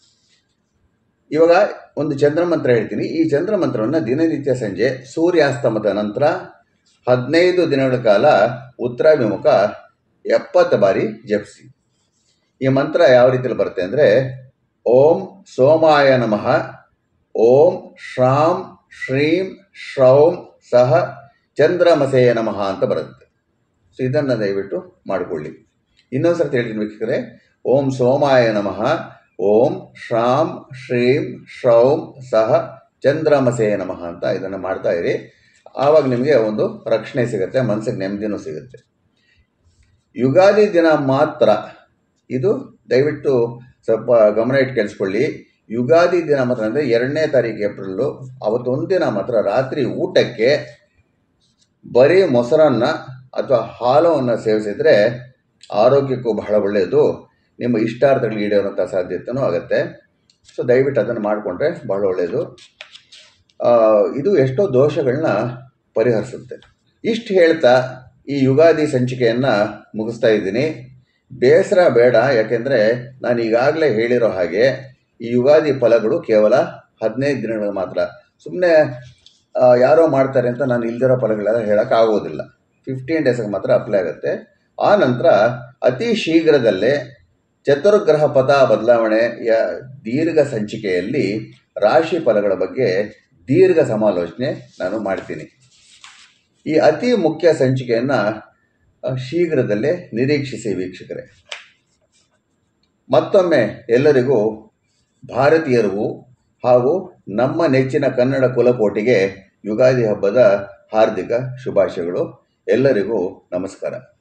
ಇವಾಗ ಒಂದು ಚಂದ್ರಮಂತ್ರ ಹೇಳ್ತೀನಿ ಈ ಚಂದ್ರಮಂತ್ರವನ್ನು ದಿನನಿತ್ಯ ಸಂಜೆ ಸೂರ್ಯಾಸ್ತಮದ ನಂತರ ಹದಿನೈದು ದಿನಗಳ ಕಾಲ ಉತ್ತರಾಭಿಮುಖ ಎಪ್ಪತ್ತು ಬಾರಿ ಜಪಿಸಿ ಈ ಮಂತ್ರ ಯಾವ ರೀತಿಯಲ್ಲಿ ಬರುತ್ತೆ ಅಂದರೆ ಓಂ ಸೋಮಾಯ ನಮಃ ಓಂ ಶ್ರಾಂ ಶ್ರೀಂ ಶ್ರೌಂ ಸಹ ಚಂದ್ರಮಸೆಯ ನಮಃ ಅಂತ ಬರುತ್ತೆ ಸೊ ಇದನ್ನು ದಯವಿಟ್ಟು ಮಾಡಿಕೊಳ್ಳಿ ಇನ್ನೊಂದು ಸರ್ತಿ ಹೇಳ್ತೀನಿ ವೀಕ್ಷಕರೇ ಓಂ ಸೋಮಾಯ ನಮಃ ಓಂ ಶ್ರಾಂ ಶ್ರೀಂ ಶ್ರೌಂ ಸಹ ಚಂದ್ರಮಸೇ ನಮಃ ಅಂತ ಇದನ್ನು ಮಾಡ್ತಾ ಇರಿ ಆವಾಗ ನಿಮಗೆ ಒಂದು ರಕ್ಷಣೆ ಸಿಗುತ್ತೆ ಮನಸ್ಸಿಗೆ ನೆಮ್ಮದಿನೂ ಸಿಗುತ್ತೆ ಯುಗಾದಿ ದಿನ ಮಾತ್ರ ಇದು ದಯವಿಟ್ಟು ಸ್ವಲ್ಪ ಗಮನ ಇಟ್ಟು ಕೇಳಿಸ್ಕೊಳ್ಳಿ ಯುಗಾದಿ ದಿನ ಮಾತ್ರ ಅಂದರೆ ಎರಡನೇ ತಾರೀಕು ಏಪ್ರಿಲ್ಲು ಅವತ್ತು ಒಂದಿನ ಮಾತ್ರ ರಾತ್ರಿ ಊಟಕ್ಕೆ ಬರೀ ಮೊಸರನ್ನು ಅಥವಾ ಹಾಲವನ್ನು ಸೇವಿಸಿದರೆ ಆರೋಗ್ಯಕ್ಕೂ ಬಹಳ ಒಳ್ಳೆಯದು ನಿಮ್ಮ ಇಷ್ಟಾರ್ಥಗಳು ಈಡೇರುವಂಥ ಸಾಧ್ಯತೆಯೂ ಆಗುತ್ತೆ ಸೊ ದಯವಿಟ್ಟು ಅದನ್ನು ಮಾಡಿಕೊಂಡ್ರೆ ಬಹಳ ಒಳ್ಳೆಯದು ಆ, ಇದು ಎಷ್ಟೋ ದೋಷಗಳನ್ನ ಪರಿಹರಿಸುತ್ತೆ ಇಷ್ಟು ಹೇಳ್ತಾ ಈ ಯುಗಾದಿ ಸಂಚಿಕೆಯನ್ನು ಮುಗಿಸ್ತಾ ಇದ್ದೀನಿ ಬೇಸರ ಬೇಡ ಯಾಕೆಂದರೆ ನಾನು ಈಗಾಗಲೇ ಹೇಳಿರೋ ಹಾಗೆ ಈ ಯುಗಾದಿ ಫಲಗಳು ಕೇವಲ ಹದಿನೈದು ದಿನಗಳು ಮಾತ್ರ ಸುಮ್ಮನೆ ಯಾರೋ ಮಾಡ್ತಾರೆ ಅಂತ ನಾನು ಇಲ್ದಿರೋ ಫಲಗಳೆಲ್ಲ ಹೇಳೋಕ್ಕಾಗೋದಿಲ್ಲ ಫಿಫ್ಟೀನ್ ಡೇಸ್ಗೆ ಮಾತ್ರ ಅಪ್ಲೈ ಆಗುತ್ತೆ ಆ ನಂತರ ಅತಿ ಶೀಘ್ರದಲ್ಲೇ ಚತುರ್ಗ್ರಹ ಪಥ ಬದಲಾವಣೆಯ ದೀರ್ಘ ಸಂಚಿಕೆಯಲ್ಲಿ ರಾಶಿ ಫಲಗಳ ಬಗ್ಗೆ ದೀರ್ಘ ಸಮಾಲೋಚನೆ ನಾನು ಮಾಡ್ತೀನಿ ಈ ಅತಿ ಮುಖ್ಯ ಸಂಚಿಕೆಯನ್ನು ಶೀಘ್ರದಲ್ಲೇ ನಿರೀಕ್ಷಿಸಿ ವೀಕ್ಷಕರೇ ಮತ್ತೊಮ್ಮೆ ಎಲ್ಲರಿಗೂ ಭಾರತೀಯರಿಗೂ ಹಾಗೂ ನಮ್ಮ ನೆಚ್ಚಿನ ಕನ್ನಡ ಕುಲಕೋಟಿಗೆ ಯುಗಾದಿ ಹಬ್ಬದ ಹಾರ್ದಿಕ ಶುಭಾಶಯಗಳು ಎಲ್ಲರಿಗೂ ನಮಸ್ಕಾರ